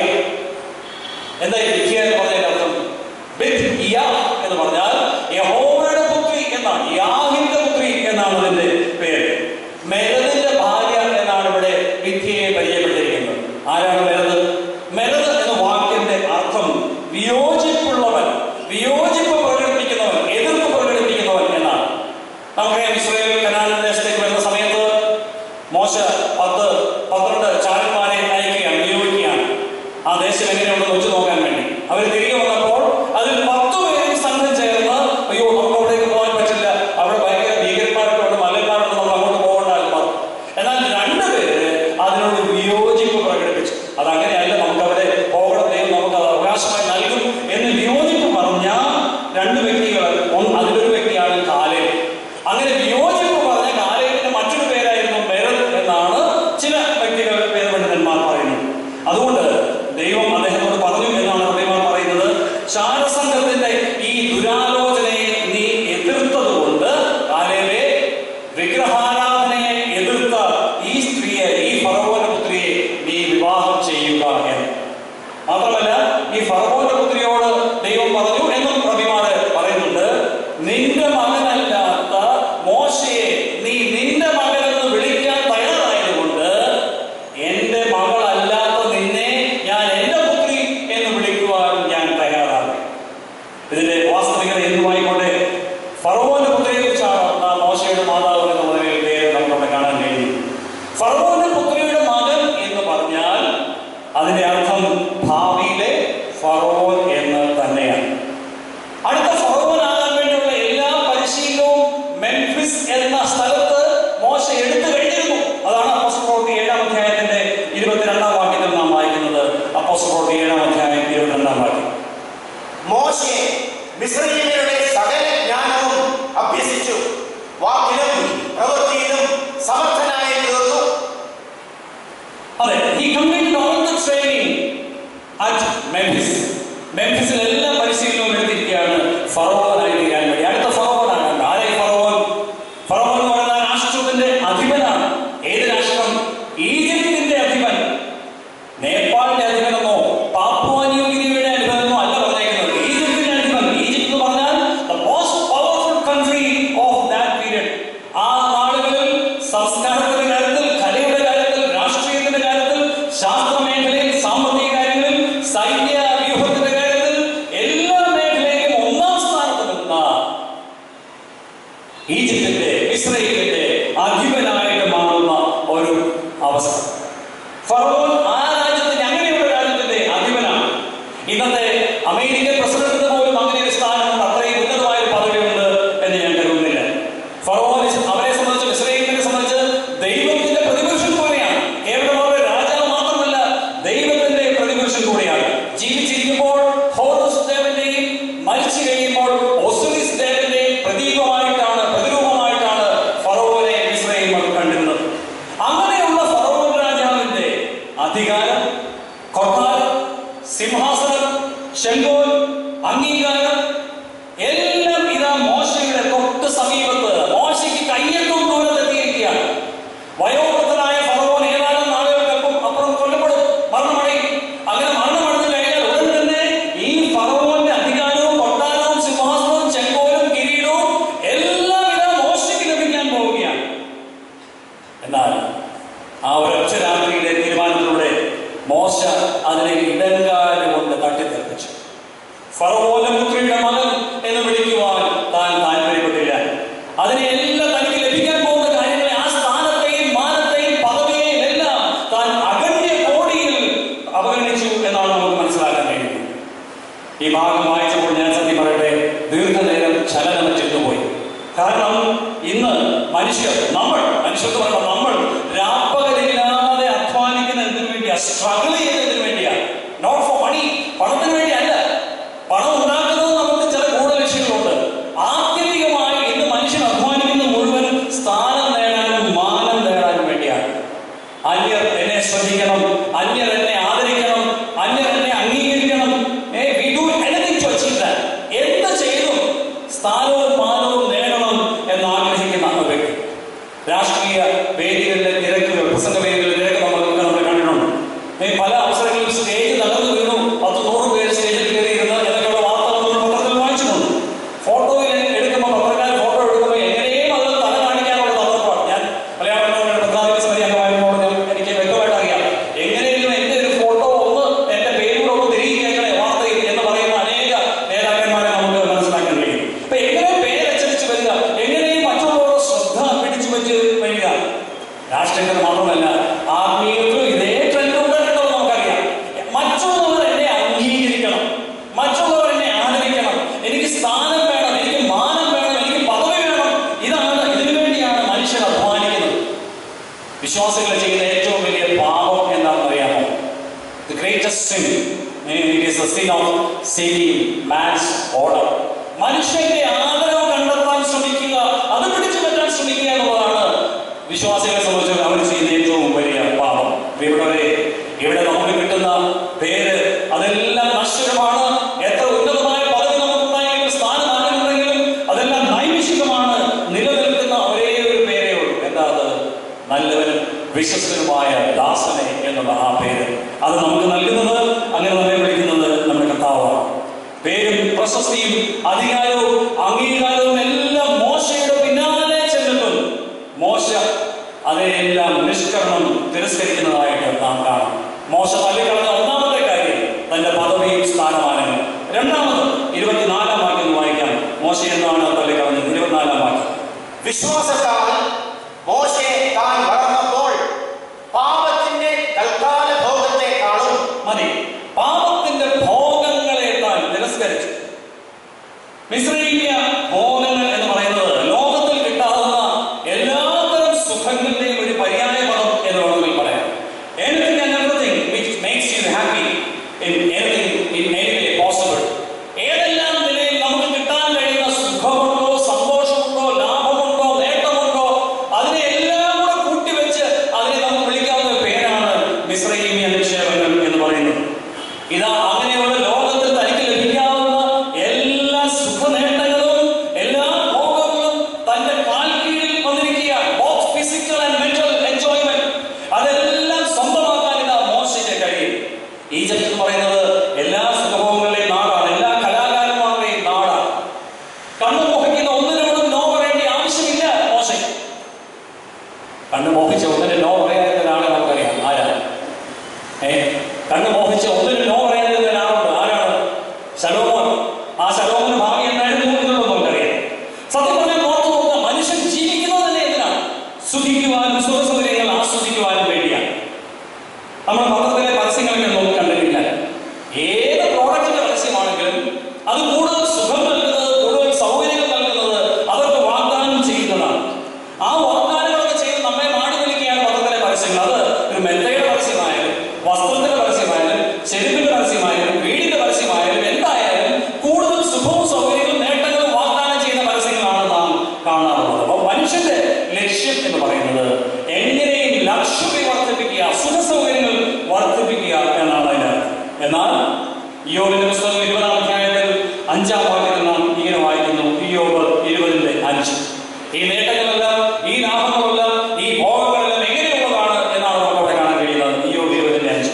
എന്താ ഈ ബിഥ്യ എന്ന് പറഞ്ഞതിന്റെ അർത്ഥം ബിഥ്യ എന്ന് പറഞ്ഞാൽ യഹോവയുടെ പുത്രി എന്നാണ് യാഹിന്റെ പുത്രി എന്നാണ് അതിന്റെ പേര് മെരദിന്റെ ഭാര്യ എന്നാണ് ഇവിടെ വിദ്യയെ പരിചയപ്പെട്ടിരിക്കുന്നത് ആരാണ് മെരത് മെരത് എന്ന വാക്കിന്റെ അർത്ഥം വിയോജിപ്പുള്ളവൻ വിയോജിപ്പ് പ്രകടിപ്പിക്കുന്നവൻ എതിർപ്പ് പ്രകടിപ്പിക്കുന്നവൻ എന്നാണ് നമുക്കറിയാം ഇസ്രായേൽ കനാൻ ദേശത്തേക്ക് വരുന്ന സമയത്ത് മോശ പത്ത് പന്ത്രണ്ട് ചാരന്മാരെ അയക്കുകയാണ് നിയോഗിക്കുകയാണ് ആ ദേശം എങ്ങനെയുണ്ടെന്ന് വെച്ച് നോക്കാൻ വേണ്ടി അവർ തിരികെ വന്നപ്പോൾ അതിൽ പത്ത് പേരും സംഘം ചേർന്ന് അയ്യോ നമുക്ക് അവിടേക്ക് പോകാൻ പറ്റില്ല അവിടെ ഭയങ്കര ഭീകരന്മാരൊക്കെ ഉണ്ട് മലന്മാരുണ്ട് നമ്മൾ അങ്ങോട്ട് പോകണ്ട എന്ന് പറഞ്ഞു എന്നാൽ രണ്ടുപേര് അതിനോട് വിയോജിപ്പ് പ്രകടിപ്പിച്ചു അതങ്ങനെയല്ല നമുക്ക് അവിടെ പോകണം ദൈവം നമുക്ക് അത് അവകാശമായി നൽകും എന്ന് വിയോജിപ്പ് പറഞ്ഞ രണ്ട് വ്യക്തികൾ ഒന്ന് അതിലൊരു വ്യക്തിയാണ് കാലേബ് അങ്ങനെ വിയോജിപ്പ് പറഞ്ഞ കാലേബിന്റെ മറ്റൊരു പേരായിരുന്നു മെരൽ എന്നാണ് ചില വ്യക്തികൾ വേദപണ്ഡിതന്മാർ പറയുന്നത് അതുകൊണ്ട് ദൈവം അദ്ദേഹത്തോട് പറഞ്ഞു എന്നാണ് റബിമാർ പറയുന്നത് ശാരസംഘത്തിന്റെ ഈ ദുരാലോചനയെ നീ എതിർത്തത് കൊണ്ട് കാലേബെ വിഗ്രഹാരാധനയെ എതിർത്ത ഈ സ്ത്രീയെ ഈ ഫറവോന പുത്രിയെ നീ വിവാഹം ചെയ്യുക എന്ന് മാത്രമല്ല ഈ ഫറവോന്റെ പുത്രിയോട് ദൈവം പറഞ്ഞു എന്നും ഇതിന്റെ വാസ്തവികത എന്തുമായിക്കോട്ടെ ഫറവോന്റെ പുത്രിയെ കുറിച്ചാണ് നാം മോശയുടെ മാതാവ് എന്ന മുതലിൽ പേര് നമുക്കവിടെ കാണാൻ കഴിയും ഫറവോന്റെ പുത്രിയുടെ മകൻ എന്ന് പറഞ്ഞാൽ അതിന്റെ അർത്ഥം ഭാവിയിലെ ഫറവോൻ എന്ന് തന്നെയാണ് അടുത്ത ഫറവോനാകാൻ വേണ്ടിയുള്ള എല്ലാ പരിശീലനവും മെംഫിസ് എന്ന സ്ഥലത്ത് മോശ എടുത്തു കഴിഞ്ഞിരുന്നു അതാണ് അപ്പോസ്റ്റൽ പ്രവൃത്തി ഏഴാം അധ്യായത്തിന്റെ ഇരുപത്തിരണ്ടാം വാക്യത്തിൽ നാം വായിക്കുന്നത് അപ്പോസ്റ്റൽ പ്രവൃത്തി ഏഴാം അധ്യായം ഇരുപത്തിരണ്ടാം വാക്യം മോശെ മിശ്രീമരുടെ സകല ജ്ഞാനവും അഭ്യസിച്ചു വാക്കിലും പ്രവൃത്തിയിലും സമർത്ഥനായി തീർന്നു അതെ ഈ complete all the training at Memphis മെംഫിസിൽ എല്ലാ പരിശീലനവും എടുത്തിരിക്കുകയാണ് ഫറോവനായി തീരാൻ വേണ്ടി അടുത്ത ഫറോവനാണ് ആരെ ഫറോവൻ ഫറോവൻ എന്ന് പറയുന്ന രാഷ്ട്രത്തിന്റെ അധിപനാണ് ഏത് രാഷ്ട്രം ഈജിപ്തിന്റെ അധിപൻ നേപ്പാളിന്റെ അധിപനെന്നോ പാപ്പുവാനിയുടെ അധിപനെന്നോ അല്ല പറഞ്ഞേക്കുന്നത് ഈജിപ്തിന്റെ അധിപൻ ഈജിപ്ത് എന്ന് പറഞ്ഞാൽ the most powerful country of that period ആ നാടുകളിൽ സംസ്കാരത്തിന്റെ കാര്യത്തിൽ കലയുടെ കാര്യത്തിൽ രാഷ്ട്രീയത്തിന്റെ കാര്യത്തിൽ ശാസ്ത്ര മേഖലയിൽ സാമ്പത്തിക കാര്യങ്ങളിൽ സൈന്യ വ്യൂഹത്തിന്റെ കാര്യത്തിൽ എല്ലാ മേഖലയിലും ഒന്നാം സ്ഥാനത്ത് നിന്ന ഈജിപ്തിന്റെ ഇസ്രയേലിന്റെ അധിപനായിട്ട് മാറുന്ന ഒരു അവസ്ഥ ഫറോൻ ആ രാജ്യത്തിന്റെ അങ്ങനെയുള്ള രാജ്യത്തിന്റെ അധിപനാണ് ഇന്നത്തെ അമേരിക്കൻ പ്രസിഡന്റിന് പോലും അങ്ങനെ ഒരു സ്ഥാനമുണ്ട് അത്രയും ഉന്നതമായ ഒരു പദവിയുണ്ട് എന്ന് ഞാൻ കരുതുന്നില്ല ഫറോൻ അവരെ സംബന്ധിച്ച് ഇസ്രയേലിനെ സംബന്ധിച്ച് ദൈവത്തിന്റെ പ്രതിപുരുഷൻ കൂടെയാണ് കേവലം അവരുടെ രാജാവ് മാത്രമല്ല ദൈവത്തിന്റെ പ്രതിപുരുഷൻ കൂടെയാണ് ജീവിച്ചിരിക്കുമ്പോൾ ഹോറസ് ദേവന്റെയും മരിച്ചു കഴിയുമ്പോൾ ഒസുലിസ് ദേവന്റെയും പ്രതീകമായിട്ടാണ് പ്രതിരൂപമായിട്ടാണ് ഫറോവനെ ഇസ്രയേൽ മക്കൾ കണ്ടിരുന്നത് അങ്ങനെയുള്ള ഫറോവൻ രാജാവിന്റെ അധികാരം കൊട്ടാരം സിംഹാസനം ശെങ്കോൽ അംഗീകാരം എല്ലാം ഇതാ മോശയുടെ തൊട്ട് സമീപത്ത് മോശയ്ക്ക് കയ്യെത്തും ദൂരത്തെത്തിയിരിക്കുകയാണ് വയോവൃദ്ധനായ ഫറവോൻ ഏതാനും നാളുകൾക്കപ്പം അപ്പുറം കൊല്ലപ്പെടും മരണമടയും അങ്ങനെ മരണമടഞ്ഞു കഴിഞ്ഞാൽ ഉടൻ തന്നെ ഈ ഫറവോന്റെ അധികാരവും കൊട്ടാരവും സിംഹാസനവും ചെങ്കോലും കിരീടവും എല്ലാം ഇതാ മോശയ്ക്ക് ലഭിക്കാൻ പോവുകയാണ് എന്നാൽ ആ ഒരൊറ്റ രാത്രിയിലെ തീരുമാനത്തിലൂടെ മോശ അതിനെ ഇടങ്കാല് കൊണ്ട് തട്ടിത്തെറിപ്പിച്ചു ഫറവോന്റെ പുത്രിയുടെ മകൻ എന്ന് വിളിക്കുവാൻ താൻ താല്പര്യപ്പെട്ടില്ല അതിനെ എല്ലാം തനിക്ക് ലഭിക്കാൻ പോകുന്ന കാര്യങ്ങളെ ആ സ്ഥാനത്തെയും മാനത്തെയും പദവിയെയും എല്ലാം താൻ അഗണ്യ കോടിയിൽ അവഗണിച്ചു എന്നാണ് നമുക്ക് മനസ്സിലാക്കാൻ കഴിയുന്നത് ഈ ഭാഗം വായിച്ചപ്പോൾ ഞാൻ സത്യം പറയട്ടെ ദീർഘനേരം ചലനമറ്റിട്ട് പോയി കാരണം ഇന്ന് മനുഷ്യർ നമ്മൾ മനുഷ്യർക്ക് പറയുമ്പോൾ നമ്മൾ രാപ്പകലില്ലാതെ അധ്വാനിക്കുന്ന എന്തിനു വേണ്ടിയാ സ്ട്രഗിൾ ചെയ്യുന്നതിന് വേണ്ടിയാ നോട്ട് ഫോർ മണി പണത്തിന് വേണ്ടിയല്ല പണം ഉണ്ടാക്കുന്നത് നമുക്ക് ചില കൂടുതൽ ലക്ഷ്യങ്ങളുണ്ട് ആത്യന്തികമായി ഇന്ന് മനുഷ്യൻ അധ്വാനിക്കുന്ന മുഴുവൻ സ്ഥാനം നേടാനും മാനം നേടാനും വേണ്ടിയാണ് അന്യർ എന്നെ ശ്രദ്ധിക്കണം അന്യർ എന്നെ ആദരിക്കണം അന്യർ എന്നെ അംഗീകരിക്കണം ഏ, we do anything to achieve that. എന്ത് ചെയ്തും സ്ഥാനവും മാനവും നേടണം എന്ന് ആഗ്രഹിക്കുന്ന ഒരു വ്യക്തി രാഷ്ട്രീയ വേദികളിലെ തിരക്കുകൾ പ്രസംഗ വേദികളിലെ തിരക്ക് നമ്മൾ നമ്മൾ കണ്ടിട്ടുണ്ട് ഏ, പല അവസരങ്ങളിലും സ്റ്റേജ് തകർന്നു വീണു പത്ത് നൂറ് പേര് സ്റ്റേജിൽ കയറിയിരുന്ന് എന്നൊക്കെയുള്ള വാർത്തകൾ നമ്മൾ പത്രത്തിൽ വായിച്ചിട്ടുണ്ട് ഫോട്ടോയിൽ എടുക്കുമ്പോൾ പത്രക്കാർ ഫോട്ടോ എടുക്കുമ്പോൾ എങ്ങനെയും അതിൽ തല കാണിക്കാനുള്ള തന്ത്രപ്പാട് ഞാൻ മലയാള മനോരമയുടെ പത്രാധിപ സമിതി അംഗമായതുകൊണ്ട് ഞാൻ എനിക്ക് വ്യക്തമായിട്ട് അറിയാം എങ്ങനെയെങ്കിലും എന്റെ ഒരു ഫോട്ടോ ഒന്ന് എന്റെ പേരൂടെ ഒന്ന് തിരികെ കേൾക്കണേ വാർത്തയിൽ എന്ന് പറയുന്ന അനേക നേതാക്കന്മാരെ നമുക്ക് മനസ്സിലാക്കാൻ കഴിയും അപ്പൊ എങ്ങനെ പേരച്ചടിച്ച് വരിക എങ്ങനെയും മറ്റുള്ളവരുടെ ശ്രദ്ധ പിടിച്ചു വെച്ച് വരിക രാഷ്ട്രീയത്തിൽ മാത്രമല്ല ആത്മീയത്തിലും ഇതേ ട്രെൻഡ് ഉണ്ടായിട്ടുണ്ടോ നമുക്കറിയാം മറ്റുള്ളവർ എന്നെ അംഗീകരിക്കണം മറ്റുള്ളവർ എന്നെ ആദരിക്കണം എനിക്ക് സ്ഥാനം വേണം എനിക്ക് മാനം വേണം എനിക്ക് പദവി വേണം ഇതാണ് ഇതിനു വേണ്ടിയാണ് മനുഷ്യൻ അധ്വാനിക്കുന്നത് വിശ്വാസികൾ ചെയ്യുന്ന ഏറ്റവും വലിയ പാപം എന്താണെന്ന് അറിയാമോ the greatest sin it is the sin of seeking man's order മനുഷ്യന്റെ ആദരവ് കണ്ടെത്താൻ ശ്രമിക്കുക അത് പിടിച്ചു പറ്റാൻ ശ്രമിക്കുക എന്നുള്ളതാണ് വിശ്വാസികളെ സംബന്ധിച്ച് അവർ ചെയ്യുന്ന ഏറ്റവും വലിയ പാപം പ്രിയപ്പെട്ടവരെ ഇവിടെ നമുക്ക് കിട്ടുന്ന പേര് അതെല്ലാം നശ്വരമാണ് എത്ര ഉന്നതമായ പദവി നമുക്കുണ്ടായെങ്കിലും സ്ഥാനം ആഗ്രഹമുണ്ടെങ്കിലും അതെല്ലാം നൈമിഷികമാണ് നിലനിൽക്കുന്ന ഒരേ ഒരു പേരേ ഉള്ളൂ എന്താ അത് നല്ലവനും വിശ്വസ്തനുമായ ദാസനെ എന്നുള്ള ആ പേര് അത് നമുക്ക് നൽകുന്നത് അങ്ങനെ നമ്മെ വിളിക്കുന്നത് നമ്മുടെ കർത്താവാണ് പേരും പ്രശസ്തിയും അധികാരവും അംഗീകാരവും എല്ലാം മോശയുടെ പിന്നാലെ ചെന്നിട്ടും മോശ അതിനെല്ലാം നിഷ്കരണം തിരസ്കരിക്കുന്നതായിട്ട് നാം കാണാം മോശ തള്ളിക്കളഞ്ഞ ഒന്നാമത്തെ കാര്യം തന്റെ പദവിയും സ്ഥാനമാനങ്ങളും രണ്ടാമത് ഇരുപത്തിനാലാം മോശ എന്നാണ് തള്ളിക്കളഞ്ഞത് ഇരുപത്തിനാലാം വാക്യം വിശ്വാസത്താൽ മോശെ താൻ വളർന്നപ്പോൾ പാപത്തിന്റെ തൽക്കാല ഭോഗത്തെക്കാളും മതി പാപത്തിന്റെ ഭോഗങ്ങളെ താൻ തിരസ്കരിച്ചു മിശ്രീയ ഭോഗങ്ങൾ എന്ന് പറയുന്നത് ലോകത്തിൽ കിട്ടാവുന്ന എല്ലാത്തരം സുഖങ്ങളുടെയും ഒരു പര്യായ പദം എന്ന് വേണമെങ്കിൽ പറയാം anything and everything which makes you happy in anything in any way possible ഏതെല്ലാം നിലയിൽ നമുക്ക് കിട്ടാൻ കഴിയുന്ന സുഖമുണ്ടോ സന്തോഷമുണ്ടോ ലാഭമുണ്ടോ നേട്ടമുണ്ടോ അതിനെ എല്ലാം കൂടെ കൂട്ടിവെച്ച് അതിനെ നമുക്ക് വിളിക്കാവുന്ന പേരാണ് മിശ്രീമിയ നിക്ഷേപങ്ങൾ എന്ന് പറയുന്നത് ഇതാ അങ്ങനെയുള്ള ലോകത്തിൽ തനിക്ക് ലഭിക്കാവുന്ന എല്ലാ സുഖനേട്ടങ്ങളും എല്ലാ ഭോഗങ്ങളും തന്റെ കാൽ കീഴിൽ വന്നിരിക്കുക both physical and mental enjoyment അതെല്ലാം സ്വന്തമാക്കാൻ ഇതാ മോശയ്ക്ക് കഴിയും ഈജിപ്ത് എന്ന് പറയുന്നത് എല്ലാ സുഖഭോഗങ്ങളുടെയും നാടാണ് എല്ലാ കലാകാരന്മാരുടെയും നാടാണ് കണ്ണു മോഹിക്കുന്ന ഒന്നിനോടും നോ പറയേണ്ട ആവശ്യമില്ല മോശയ്ക്ക് കണ്ണു മോഹിച്ച ഒന്നിന് നോ പറയാത്ത ഒരാളെ നമുക്കറിയാം ആരാണ് ഏ കണ്ണു മോഹിച്ച ഒന്നിന് നോ പറയാത്ത ഒരാളുണ്ട് ആരാണ് ശലോമോൻ ആ ശലോമോന് ഭാവി എന്തായിരുന്നു എന്നുള്ളത് നമുക്കറിയാം സത്യം പറഞ്ഞാൽ ഓർത്തു നോക്കുക മനുഷ്യൻ ജീവിക്കുന്നത് തന്നെ എന്തിനാണ് സുഖിക്കുവാനും സുഖസൗകര്യങ്ങൾ ആസ്വദിക്കുവാനും വേണ്ടിയാണ് നമ്മൾ പത്രത്തിലെ പരസ്യങ്ങളൊക്കെ നോക്കി കണ്ടിട്ടില്ല ഏത് പ്രോഡക്റ്റിന്റെ പരസ്യമാണെങ്കിലും അത് കൂടുതൽ സുഖം നൽകുന്നത് കൂടുതൽ സൗകര്യങ്ങൾ നൽകുന്നത് അവർക്ക് വാഗ്ദാനം ചെയ്യുന്നതാണ് ആ വാഗ്ദാനങ്ങളൊക്കെ ചെയ്ത് നമ്മെ മാടി വിളിക്കുകയാണ് പത്രത്തിലെ പരസ്യങ്ങൾ അത് ഒരു മെത്തയുടെ പരസ്യമായാലും വസ്ത്രത്തിന്റെ പരസ്യമായാലും ചെരുപ്പിന്റെ പരസ്യമായാലും വീടിന്റെ പരസ്യമായാലും എന്തായാലും കൂടുതൽ സുഖവും സൗകര്യങ്ങളും നേട്ടങ്ങളും വാഗ്ദാനം ചെയ്യുന്ന പരസ്യങ്ങളാണ് നാം കാണാറുള്ളത് അപ്പോൾ മനുഷ്യന്റെ ലക്ഷ്യം എന്ന് പറയുന്നത് എങ്ങനെയും ലക്ഷറി വർദ്ധിപ്പിക്കുക സുഖ സൗകര്യങ്ങൾ വർദ്ധിപ്പിക്കുക എന്നാണ് അതിന് എന്നാൽ യോബിന്റെ പുസ്തകം ഇരുപതാം അധ്യായത്തിൽ അഞ്ചാം വാക്യത്തിൽ നാം ഇങ്ങനെ വായിക്കുന്നു യോബ് ഇരുപതിന്റെ അഞ്ച് ഈ നേട്ടങ്ങളെല്ലാം ഈ ലാഭങ്ങളെല്ലാം ഈ ഭോഗങ്ങളെല്ലാം എങ്ങനെയുള്ളതാണ് എന്നാണ് നമുക്ക് അവിടെ കാണാൻ കഴിയുന്നത് യോബ് ഇരുപതിന്റെ അഞ്ച്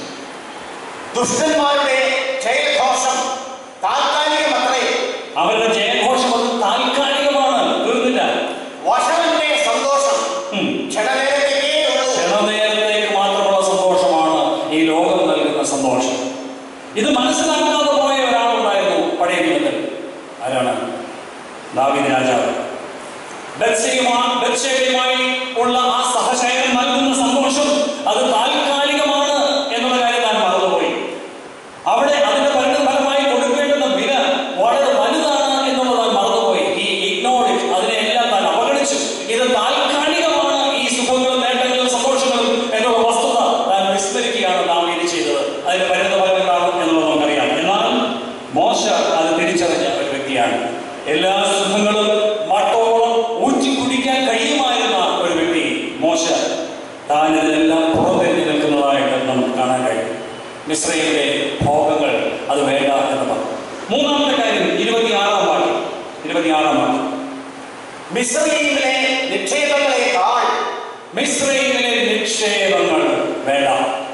ദുഷ്ടന്മാരുടെ ജയഘോഷം താൽക്കാലികമത്രേ അവരുടെ ജയഘോഷം അത് താൽക്കാലികമാണ് തീർന്നില്ല വഷവന്റെ സന്തോഷം ഉം. ക്ഷണനേരത്തേക്കേ ഉള്ളൂ ക്ഷണനേരത്തേക്ക് മാത്രമുള്ള സന്തോഷമാണ് ഈ ലോകം നൽകുന്ന സന്തോഷം ഇത് മനസ്സിലാക്കാതെ പോയ ഒരാളുണ്ടായിരുന്നു പഴയ നിയമത്തിൽ ആരാണ് ദാവീദ് രാജാവ് ബത്ശേയുമാ- ബത്ശേബയുമായി ഉള്ള ആ സഹശയനം നൽകുന്ന സന്തോഷം അത് താൽക്കാലികമാണ് എന്നുള്ള കാര്യം താൻ മറന്നുപോയി അവിടെ അതിന്റെ പരിണത ഫലമായി കൊടുക്കേണ്ടുന്ന വില വളരെ വലുതാണ് എന്നുള്ളത് താൻ മറന്നുപോയി ഈ ഇഗ്നോറിറ്റ് അതിനെല്ലാം താൻ അവഗണിച്ചു ഇത് താൽക്കാലികമാണ് ഈ സുഖങ്ങളും നേട്ടങ്ങളും സന്തോഷങ്ങളും എന്നുള്ള വസ്തുത താൻ വിസ്മരിക്കുകയാണ് നാം ഇത് ചെയ്തത് അതിന്റെ പരിണത ഫലങ്ങളാണ് എന്നുള്ളത് നമുക്കറിയാം എന്നാൽ മോശ അത് തിരിച്ചറിഞ്ഞ ഒരു വ്യക്തിയാണ് എല്ലാ സുഖങ്ങളും മട്ടോളം ഊറ്റി കുടിക്കാൻ കഴിയുമായിരുന്ന ഒരു വ്യക്തി മോശ താൻ ഇതിനെല്ലാം പുറംതെരിഞ്ഞു നിൽക്കുന്നതായിട്ട് നമുക്ക് കാണാൻ കഴിയും മിശ്രയിലെ ഭോഗങ്ങൾ അത് വേണ്ട എന്ന് പറഞ്ഞു മൂന്നാമത്തെ കാര്യം ഇരുപത്തിയാറാം വാക്യം ഇരുപത്തിയാറാം വാക്യം മിശ്രയിലെ നിക്ഷേപങ്ങളെക്കാൾ മിശ്രയിലെ നിക്ഷേപങ്ങൾ വേണ്ട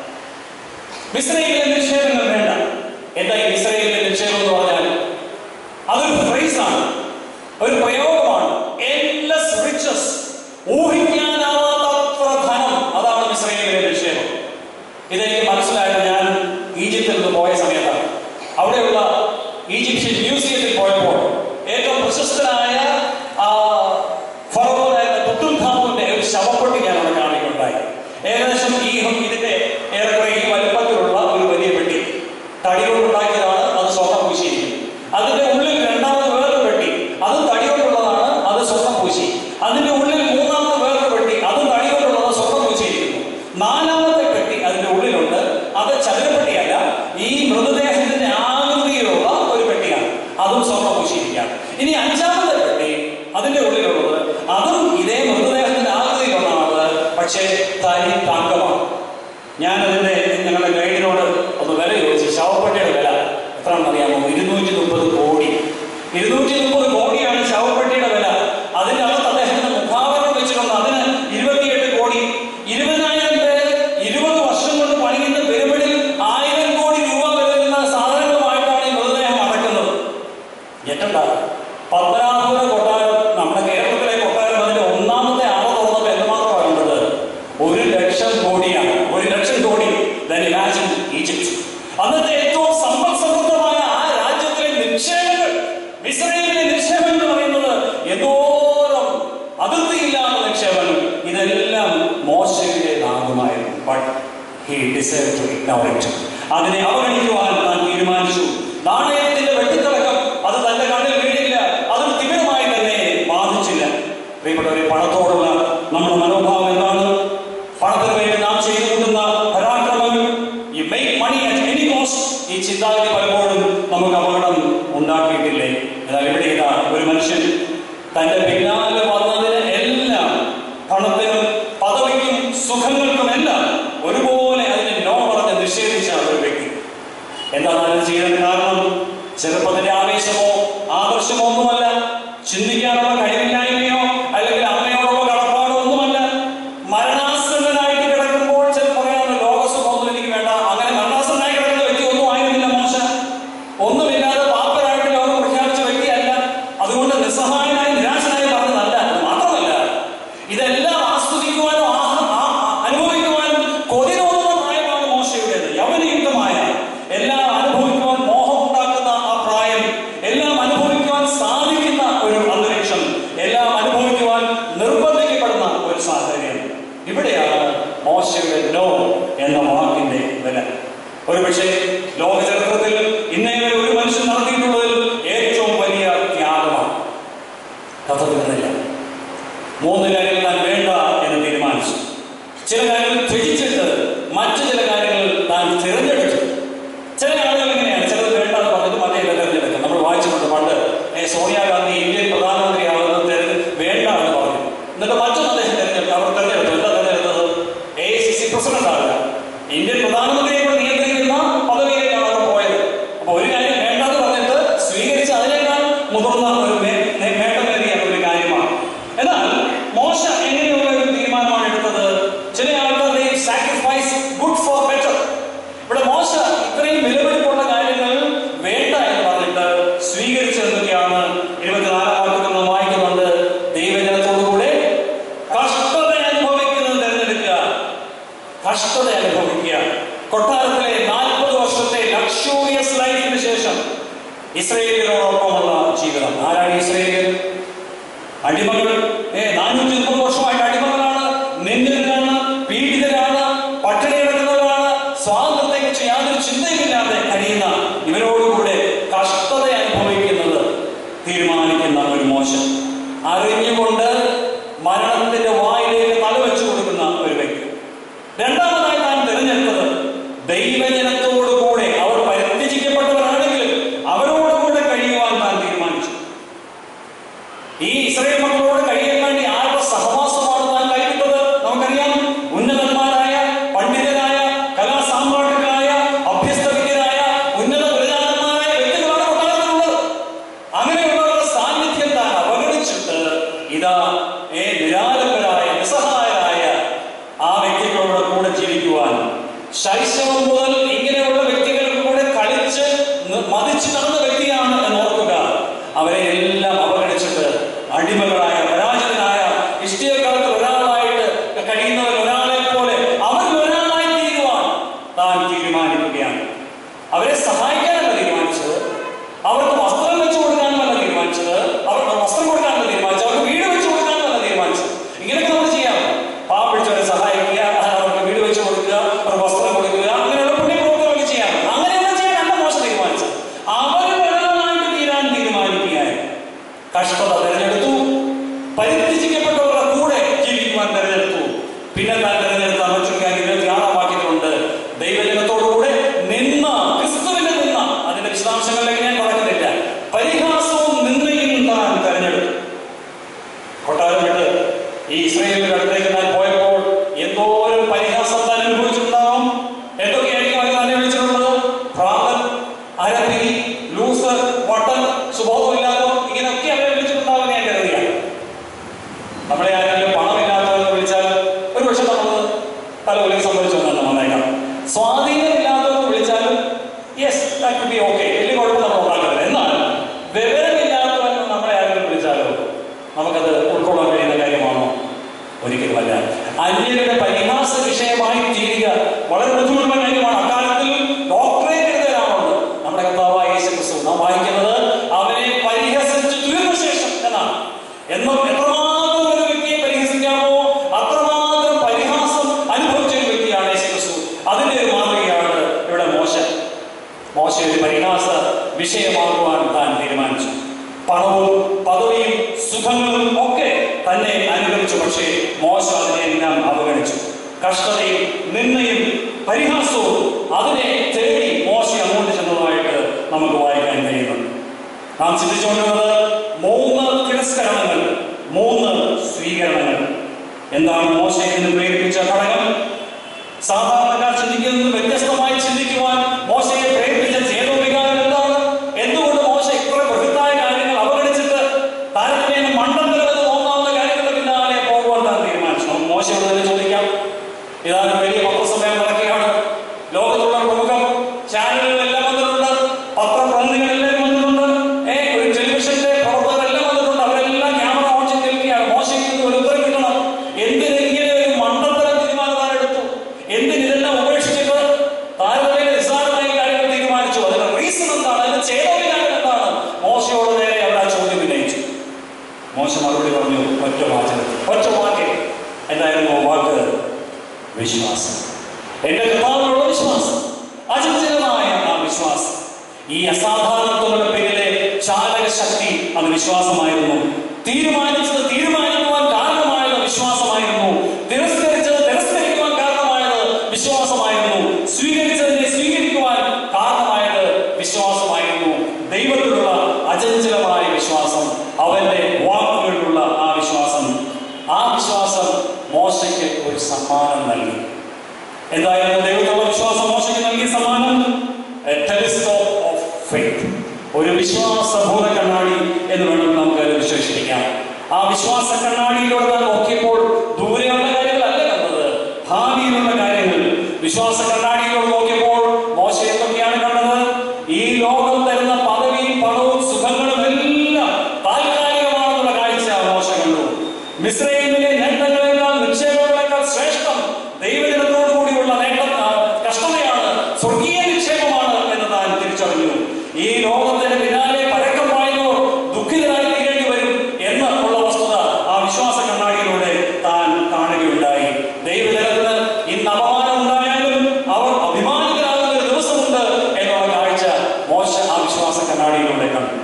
മിശ്രയിലെ നിക്ഷേപങ്ങൾ വേണ്ട എന്താ ഈ മിശ്രയിലെ നിക്ഷേപം എന്ന് പറഞ്ഞാൽ അതൊരു ഫ്രേസാണ് ഒരു പ്രയോഗമാണ് എൻലെസ് റിച്ചസ് ഊഹിക്കാനാവാത്തത്ര ധനം അതാണ് മിശ്രയിലെ നിക്ഷേപം ഇതെനിക്ക് മനസ്സിലായത് ഞാൻ ഈജിപ്തിൽ നിന്ന് പോയ സമയത്താണ് അവിടെയുള്ള ഈജിപ്ഷ്യൻ മ്യൂസിയത്തിൽ പോയപ്പോൾ ഏറ്റവും പ്രശസ്തനായ ആ ഫറവോനായിരുന്ന തുത്തുൽഖാമുവിന്റെ ഒരു ശവപ്പെട്ടി ഞാൻ അവിടെ കാണുകയുണ്ടായി ഏകദേശം ഈ ഇതിന്റെ ഏറെക്കുറെ ഈ വലുപ്പത്തിലുള്ള ഒരു വലിയ പെട്ടി തടി കൊണ്ടുണ്ടാക്കിയതാണ് അത് സ്വർണ്ണം പൂശിയിരിക്കുന്നത് അതിന്റെ ഉള്ളിൽ രണ്ടാമത് വേറൊരു പെട്ടി അത് തടി കൊണ്ടുള്ളതാണ് അത് സ്വർണ്ണം പൂശി അതിന്റെ ഉള്ളിൽ മൂന്നാമത് വേറൊരു പെട്ടി അത് തടി കൊണ്ടുള്ളത് സ്വർണ്ണം പൂശിയിരിക്കുന്നു നാലാമത്തെ പെട്ടി അതിന്റെ ഉള്ളിലുണ്ട് അത് ചതുരപ്പെട്ടിയല്ല ഈ മൃതദേഹത്തിന്റെ ആകൃതിയിലുള്ള ഒരു പെട്ടിയാണ് അതും സ്വർണ്ണം പൂശിയിരിക്കുകയാണ് ഇനി അഞ്ചാമത്തെ പെട്ടി അതിന്റെ ഉള്ളിലുള്ളത് അതും ഇതേ മൃതദേഹത്തിന്റെ ആകൃതിയിലുള്ളതാണ് പക്ഷേ തനി തങ്കമാണ് ഞാൻ അതിന്റെ ഞങ്ങളുടെ ഗൈഡിനോട് ഒന്ന് വില ചോദിച്ചു ശവപ്പെട്ടിയുടെ വില എത്രയാണെന്ന് അറിയാമോ ഇരുന്നൂറ്റി മുപ്പത് കോടി ഇരുന്നൂറ്റി മുപ്പത് കോടിയാണ് ശവപ്പെട്ടിയുടെ വില അതിന്റെ അകത്ത് അദ്ദേഹത്തിന്റെ മുഖാവരണം വെച്ചിട്ടുണ്ട് അതിന് ഇരുപത്തിയെട്ട് കോടി ഇരുപതിനായിരം പേര് ഇരുപത് വർഷം കൊണ്ട് പണിയുന്ന പിരമിഡിൽ ആയിരം കോടി രൂപ വരുന്ന സാധനങ്ങളുമായിട്ടാണ് ഈ മൃതദേഹം അടക്കുന്നത് ഞെട്ടണ്ട പത്മനാഭപുര കൊട്ടാരം നമ്മുടെ കേരളത്തിലെ കൊട്ടാരം അതിന്റെ ഒന്നാമത്തെ ആള തുറന്നപ്പോൾ എന്തുമാത്രമാണ് കണ്ടത് ഒരു ലക്ഷം കോടിയാണ് ഒരു ലക്ഷം കോടി then imagine ഈജിപ്ത് അന്നത്തെ ഏറ്റവും സമ്പദ് സമൃദ്ധമായ ആ രാജ്യത്തിലെ നിക്ഷേപങ്ങൾ ഇസ്രയേലിലെ നിക്ഷേപങ്ങൾ he decided to ignore it. അതിനെ അവഗണിക്കുവാൻ താൻ തീരുമാനിച്ചു നാണയത്തിന്റെ വെട്ടിത്തിളക്കം അത് തന്റെ കണ്ണിൽ വീഴില്ല അത് തിമിരമായി തന്നെ ബാധിച്ചില്ല പ്രിയപ്പെട്ടവരെ പണത്തോടുള്ള നമ്മുടെ മനോഭാവം എന്താണ് പണത്തിന് വേണ്ടി നാം ചെയ്തു കൂട്ടുന്ന പരാക്രമങ്ങൾ ഈ make money at any cost ഈ ചിന്താഗതി പലപ്പോഴും നമുക്ക് അപകടം ഉണ്ടാക്കിയിട്ടില്ലേ എന്നാൽ ഇവിടെ ഇതാ ഒരു മനുഷ്യൻ തന്റെ പിന്നാലെ വന്നതിന് എല്ലാം പണത്തിനും പദവിക്കും സുഖങ്ങൾക്കുമെല്ലാം ഒരുപോലെ അതിനെ നോ പറഞ്ഞ് നിഷേധിച്ച ഒരു വ്യക്തി എന്താണ് അത് ചെയ്യുന്നതിന് കാരണം ചെറുപ്പത്തിന്റെ ആവേശമോ ആദർശമോ ഒന്നുമല്ല ചിന്തിക്കാനുള്ള കഴിവില്ലായ്മയോ അല്ലെങ്കിൽ അമ്മയോടുള്ള കടപ്പാടോ ഒന്നുമല്ല മരണാസന്നനായിട്ട് കിടക്കുമ്പോൾ ചില പറയാനുള്ള ലോകസുഖമൊന്നും എനിക്ക് വേണ്ട അങ്ങനെ മരണാസന്നനായി കിടക്കുന്ന വ്യക്തി ഒന്നും ആയിരുന്നില്ല മോശ ഒന്നുമില്ലാതെ പാപ്പരായിട്ട് ലോകം പ്രഖ്യാപിച്ച വ്യക്തിയല്ല അതുകൊണ്ട് നിസ്സഹായനായി നിരാശനായി പറഞ്ഞതല്ല അത് മാത്രമല്ല ഇതെല്ലാം ആസ്വദിക്കുവാനും ആ- ആ- ആ- അനുഭവിക്കുവാനും കൊതി തോന്നുന്ന പ്രായമാണ് മോശയുടേത് യൗവനയുക്തമായ എല്ലാം അനുഭവിക്കുവാൻ മോഹമുണ്ടാക്കുന്ന ആ പ്രായം എല്ലാം അനുഭവിക്കുവാൻ സാധിക്കുന്ന ഒരു അന്തരീക്ഷം എല്ലാം അനുഭവിക്കുവാൻ നിർബന്ധിക്കപ്പെടുന്ന ഒരു സാഹചര്യം ഇവിടെയാണ് മോശയുടെ നോ എന്ന വാക്കിന്റെ വില ഒരുപക്ഷെ ലോക ചരിത്രത്തിൽ ഇന്നേ വരെ ഒരു മനുഷ്യൻ നടത്തിയിട്ടുള്ളതിൽ ഏറ്റവും വലിയ ത്യാഗമാണ് കഥ തീർന്നില്ല മൂന്ന് കാര്യങ്ങൾ താൻ വേണ്ട എന്ന് തീരുമാനിച്ചു ചില കാര്യങ്ങൾ ത്യജിച്ചിട്ട് മറ്റു ചില കാര്യങ്ങൾ താൻ തിരഞ്ഞെടുത്തു ചില ആളുകൾ ഇങ്ങനെയാണ് ചിലത് വേണ്ട എന്ന് പറഞ്ഞിട്ട് മറ്റേ തിരഞ്ഞെടുക്കും നമ്മൾ വായിച്ചിട്ടുണ്ട് പണ്ട് ഏ, സോണിയാഗാന്ധി ഇന്ത്യൻ പ്രധാനമന്ത്രിയാവുന്നത് തെര- വേണ്ട എന്ന് പറഞ്ഞു എന്നിട്ട് മറ്റൊന്ന് അദ്ദേഹം തിരഞ്ഞെടുത്തു അവർ തിരഞ്ഞെടുത്തു എന്താ തിരഞ്ഞെടുത്തത് എ സി സി പ്രസിഡന്റ് ആവുക ഇന്ത്യൻ പ്രധാനമന്ത്രിയെ കൂടെ നിയന്ത്രിക്കുന്ന പദവിയിലേക്കാണ് അവർ പോയത് അപ്പൊ ഒരു കാര്യം വേണ്ടെന്ന് പറഞ്ഞിട്ട് സ്വീകരിച്ച് അതിനേക്കാൾ മുതിർന്ന ഒരു മേ- നേ- നേട്ടമേറിയ ഒരു കാര്യമാണ് എന്നാൽ മോശ എങ്ങനെയുള്ള ഒരു തീരുമാനമാണ് എടുത്തത് ചില ആൾക്കാർ സാക്രിഫൈസ് ഗുഡ് ഫോർ ബെറ്റർ ഇവിടെ മോശ ഇത്രയും വിലപിടിപ്പുള്ള കാര്യങ്ങൾ വേണ്ട എന്ന് പറഞ്ഞിട്ട് സ്വീകരിച്ചത് എന്തൊക്കെയാണ് ഇരുപത്തിനാലാം വാക്യത്തിൽ നാം വായിക്കുന്നുണ്ട് ദൈവജനത്തോടുകൂടെ കഷ്ടത അനുഭവിക്കുന്നത് തിരഞ്ഞെടുക്കുക കഷ്ടത അനുഭവിക്കുക കൊട്ടാരത്തിലെ നാൽപ്പത് വർഷത്തെ ലക്ഷൂറിയസ് ലൈഫിന് ശേഷം ഇസ്രയേലിനോടൊപ്പമുള്ള ജീവിതം ആരാണ് ഇസ്രയേലിയർ അടിമകൾ ഏ നാനൂറ്റി മുപ്പത് വർഷമായിട്ട് അടിമകളാണ് നിന്ദിതരാണ് പീഡിതരാണ് പട്ടിണി കിടക്കുന്നവരാണ് സ്വാതന്ത്ര്യത്തെക്കുറിച്ച് യാതൊരു ചിന്തയുമില്ലാതെ കഴിയുന്ന ഇവരോടുകൂടെ കഷ്ടത അനുഭവിക്കുന്നത് തീരുമാനിക്കുന്ന ഒരു മോശം അറിഞ്ഞുകൊണ്ട് മരണത്തിന്റെ വായിലേക്ക് തലവെച്ചു കൊടുക്കുന്ന ഒരു വ്യക്തി രണ്ടാമതായി താൻ തിരഞ്ഞെടുത്തത് ദൈവജനത്തോടുകൂടെ അവർ പരിത്യജിക്കപ്പെട്ടവരാണെങ്കിലും അവരോടുകൂടെ കഴിയുവാൻ താൻ തീരുമാനിച്ചു ഈ ഇസ്രയേൽ മക്കളോട് കഴിയാൻ വേണ്ടി ആരുടെ സഹവാസമാണ് താൻ കൈവിട്ടത് നമുക്കറിയാം ഉന്നതന്മാരായ പണ്ഡിതരായ കലാസാമ്രാട്ടുകളായ അഭ്യസ്തവിദ്യരായ ഉന്നത പ്രജാതന്മാരായ വ്യക്തികളാണ് കൊട്ടാരത്തിലുള്ളത് അങ്ങനെയുള്ളവരുടെ സാന്നിധ്യം താൻ അവഗണിച്ചിട്ട് ഇതാ ഏ നിരാലംബരായ നിസ്സഹായരായ ആ വ്യക്തികളോട് കൂടെ ജീവിക്കുവാൻ ശൈശവം മുതൽ ഇങ്ങനെയുള്ള വ്യക്തികൾക്ക് കൂടെ കളിച്ച് ന- മതിച്ച് നടന്ന വ്യക്തിയാണ് എന്ന് ഓർക്കുക അവരെ എല്ലാം അവഗണിച്ചിട്ട് അടിമകളായ പരാജിതനായ ഇഷ്ടിയക്കാലത്ത് ഒരാളായിട്ട് കഴിയുന്നവർ ഒരാളെ പോലെ അവർ ഒരാളായി തീരുവാൻ താൻ തീരുമാനിക്കുകയാണ് അവരെ സഹായിക്കാനല്ല തീരുമാനിച്ചത് അവർക്ക് വസ്ത്രം വെച്ച് കൊടുക്കാനല്ല തീരുമാനിച്ചത് അവർക്ക് വസ്ത്രം കൊടുക്കാനല്ല തീരുമാനിച്ചത് അവർക്ക് വീട് വെച്ച് കൊടുക്കാനല്ല തീരുമാനിച്ചത് ഇങ്ങനെയൊക്കെ നമ്മൾ ചെയ്യാം പാവപ്പിടിച്ചവരെ സഹായിക്കുക അവർക്ക് വീട് വെച്ച് കൊടുക്കുക അവർക്ക് വസ്ത്രം കൊടുക്കുക അങ്ങനെയുള്ള പുണ്യപ്രവർത്തനങ്ങൾ ചെയ്യാം അങ്ങനെയൊന്നും ചെയ്യാനല്ല മോശം തീരുമാനിച്ചത് അവർ ഒരാളായിട്ട് തീരാൻ തീരുമാനിക്കുകയായി കഷ്ടത തിരഞ്ഞെടുത്തു പരിത്യജിക്കപ്പെട്ടവരുടെ കൂടെ ജീവിക്കുവാൻ തിരഞ്ഞെടുത്തു പിന്നെ താൻ തിരഞ്ഞെടുത്ത മറ്റൊരു ഇരുപത്തിയാറാം വാക്യത്തിലുണ്ട് ദൈവജനത്തോടുകൂടെ നിന്ന ക്രിസ്തുവിന്റെ നിന്ന അതിന്റെ വിശദാംശങ്ങളിലേക്ക് ഞാൻ കടക്കുന്നില്ല പരിഹാസവും നിന്നയും താൻ തിരഞ്ഞെടുത്തു കൊട്ടാരം വിട്ട് ഈ ഇസ്രയേലിന്റെ അടുത്തേക്ക് ഞാൻ പോയപ്പോൾ എന്തോരം പരിഹാസം താൻ അനുഭവിച്ചിട്ടുണ്ടാവും എന്തൊക്കെയായിരിക്കും അവർ തന്നെ വിളിച്ചിട്ടുള്ളത് ഭ്രാന്തൻ അരപ്പിരി ലൂസർ വട്ടൻ സുബോധമില്ലാത്തവർ ഇങ്ങനെയൊക്കെ അവരെ വിളിച്ചിട്ടുണ്ടാവും ഞാൻ കരുതുകയാണ് നമ്മളെ ആരെങ്കിലും പണമില്ലാത്തവരെന്ന് വിളിച്ചാൽ ഒരു പക്ഷെ നമ്മൾ പലപോലും സംഭവിച്ചു എന്നാണ് വന്നേക്കാം സ്വാധീനമില്ലാത്തവരെന്ന് വിളിച്ചാലും യെസ് ദാറ്റ് ബി ഓക്കെ വലിയ കുഴപ്പം നമ്മൾ ഉണ്ടാക്കരുത് എന്നാൽ വിവരമില്ലാത്തവരെന്ന് നമ്മളെ ആരെങ്കിലും വിളിച്ചാലോ നമുക്കത് ഉൾക്കൊള്ളാൻ കഴിയുന്ന കാര്യമാണോ ഒരിക്കലുമല്ല അന്യരുടെ പരിഹാസ വിഷയമായി തീരുക വളരെ ബുദ്ധിമുട്ടുള്ള കാര്യമാണ് അക്കാലത്തിൽ ഡോക്ടറേറ്റ് എടുത്തവരാണുള്ളത് നമ്മുടെ കർത്താവായ യേശു ക്രിസ്തു നാം വായിക്കുന്നത് അവനെ പരിഹസിച്ച് തീർന്ന ശേഷം എന്നാണ് എന്നും എത്രമാത്രം ഒരു വ്യക്തിയെ പരിഹസിക്കാമോ അത്രമാത്രം പരിഹാസം അനുഭവിച്ച ഒരു വ്യക്തിയാണ് യേശു ക്രിസ്തു അത് സുഖങ്ങളും ഒക്കെ തന്നെ അനുഭവിച്ചു പക്ഷേ മോശ അതിനെല്ലാം അവഗണിച്ചു കഷ്ടതയും നിന്നയും പരിഹാസവും അതിനെ തേടി മോശ അങ്ങോട്ട് ചെന്നതായിട്ട് നമുക്ക് വായിക്കാൻ കഴിയുന്നുണ്ട് നാം ചിന്തിച്ചുകൊണ്ടിരുന്നത് മൂന്ന് തിരസ്കരണങ്ങൾ മൂന്ന് സ്വീകരണങ്ങൾ എന്താണ് മോശയിൽ നിന്ന് പ്രേരിപ്പിച്ച ഘടകം സാധാരണക്കാർ ചിന്തിക്കുന്നത് വ്യത്യസ്തമായി ചിന്തിക്കുവാൻ മോശയെ പ്രേരിപ്പിച്ച ചേതോവികാരം എന്താണ് എന്തുകൊണ്ട് മോശ ഇത്ര ബൃഹത്തായ കാര്യങ്ങൾ അവഗണിച്ചിട്ട് താരതമ്യേന മണ്ടന്തരമെന്ന് തോന്നാവുന്ന കാര്യങ്ങളുടെ പിന്നാലെ പോകുവാൻ താൻ തീരുമാനിച്ചു നമുക്ക് മോശയോട് തന്നെ ചോദിക്കാം ഇതാണ് വലിയ പത്രസമയം നടക്കുകയാണ് ലോകത്തുള്ള പ്രമുഖ ചാനലുകളെല്ലാം വന്നിട്ടുണ്ട് പത്രപ്രതിനിധികളെല്ലാം വന്നിട്ടുണ്ട് ഏ ഒരു ടെലിവിഷന്റെ പ്രവർത്തകരെല്ലാം വന്നിട്ടുണ്ട് അവരെല്ലാം ക്യാമറ ഓൺ ചെയ്ത് നിൽക്കുകയാണ് മോശയ്ക്ക് നിന്ന് ഒരു ഉത്തരം കിട്ടണം എന്തിന് ഇങ്ങനെ ഒരു മണ്ടത്തരം തീരുമാനം താൻ എടുത്തു എന്തിന് ഇതെല്ലാം ഉപേക്ഷിച്ചിട്ട് താരതമ്യേന നിസ്സാരമായ കാര്യങ്ങൾ തീരുമാനിച്ചു അതിന്റെ റീസൺ എന്താണ് അതിന്റെ ചേതോവികാരം എന്താണ് മോശയോട് നേരെ അവർ ആ ചോദ്യം ഉന്നയിച്ചു മോശ മറുപടി പറഞ്ഞു ഒറ്റ വാചകം ഒറ്റ വാക്ക് എന്തായിരുന്നു ആ വാക്ക് വിശ്വാസം എന്റെ കർത്താവിനുള്ള വിശ്വാസം അചഞ്ചലമായ ആ വിശ്വാസം ഈ അസാധാരണത്വങ്ങളുടെ പേരിലെ ചാലക ശക്തി അത് വിശ്വാസമായിരുന്നു തീരുമാനിച്ചത് തീരുമാനിക്കുവാൻ കാരണമായത് വിശ്വാസമായിരുന്നു തിരസ്കരിച്ചത് തിരസ്കരിക്കുവാൻ കാരണമായത് വിശ്വാസമായിരുന്നു സ്വീകരിച്ചതിനെ സ്വീകരിക്കുവാൻ കാരണമായത് വിശ്വാസമായിരുന്നു ദൈവത്തിലുള്ള അചഞ്ചലമായ വിശ്വാസം അവന്റെ വാക്കുകളിലുള്ള ആ വിശ്വാസം ആ വിശ്വാസം മോശയ്ക്ക് ഒരു സമ്മാനം നൽകി എന്തായിരുന്നു ദൈവത്തിലുള്ള വിശ്വാസം മോശയ്ക്ക് നൽകിയ സമ്മാനം A telescope of faith. ഒരു വിശ്വാസ ഭൂത കണ്ണാടി എന്ന് വേണം നമുക്ക് അത് വിശേഷിപ്പിക്കാം ആ വിശ്വാസ കണ്ണാടിയിലൂടെ നാം നോക്കിയപ്പോൾ ദൂരെയുള്ള കാര്യങ്ങളല്ല കണ്ടത് ഭാവിയിലുള്ള കാര്യങ്ങൾ വിശ്വാസ കണ്ണാടിയിലൂടെ നോക്കിയപ്പോൾ മോശ എന്തൊക്കെയാണ് കണ്ടത് ഈ ലോകം തരുന്ന പദവിയും പണവും സുഖങ്ങളും എല്ലാം താൽക്കാലികമാണെന്നുള്ള കാഴ്ച മോശ കണ്ടു മിശ്രയിലെ നേട്ടങ്ങളെക്കാൾ നിക്ഷേപങ്ങളെക്കാൾ ശ്രേഷ്ഠം ദൈവജനത്തോടു കൂടിയുള്ള നേട്ടം ആ, കഷ്ടതയാണ് സ്വർഗീയ നിക്ഷേപമാണ് എന്ന് താൻ തിരിച്ചറിഞ്ഞു ഈ ലോകത്തിന് പിന്നാലെ പരക്കം പായുന്നവർ ദുഃഖിതരായി തീരേണ്ടി വരും എന്ന് ഉള്ള വസ്തുത ആ വിശ്വാസ കണ്ണാടിയിലൂടെ താൻ കാണുകയുണ്ടായി ദൈവജനത്തിന് ഇന്ന് അപമാനം ഉണ്ടായാലും അവർ അഭിമാനിതരാകുന്ന ഒരു ദിവസമുണ്ട് എന്നുള്ള കാഴ്ച മോശ ആ വിശ്വാസ കണ്ണാടിയിലൂടെ കണ്ടു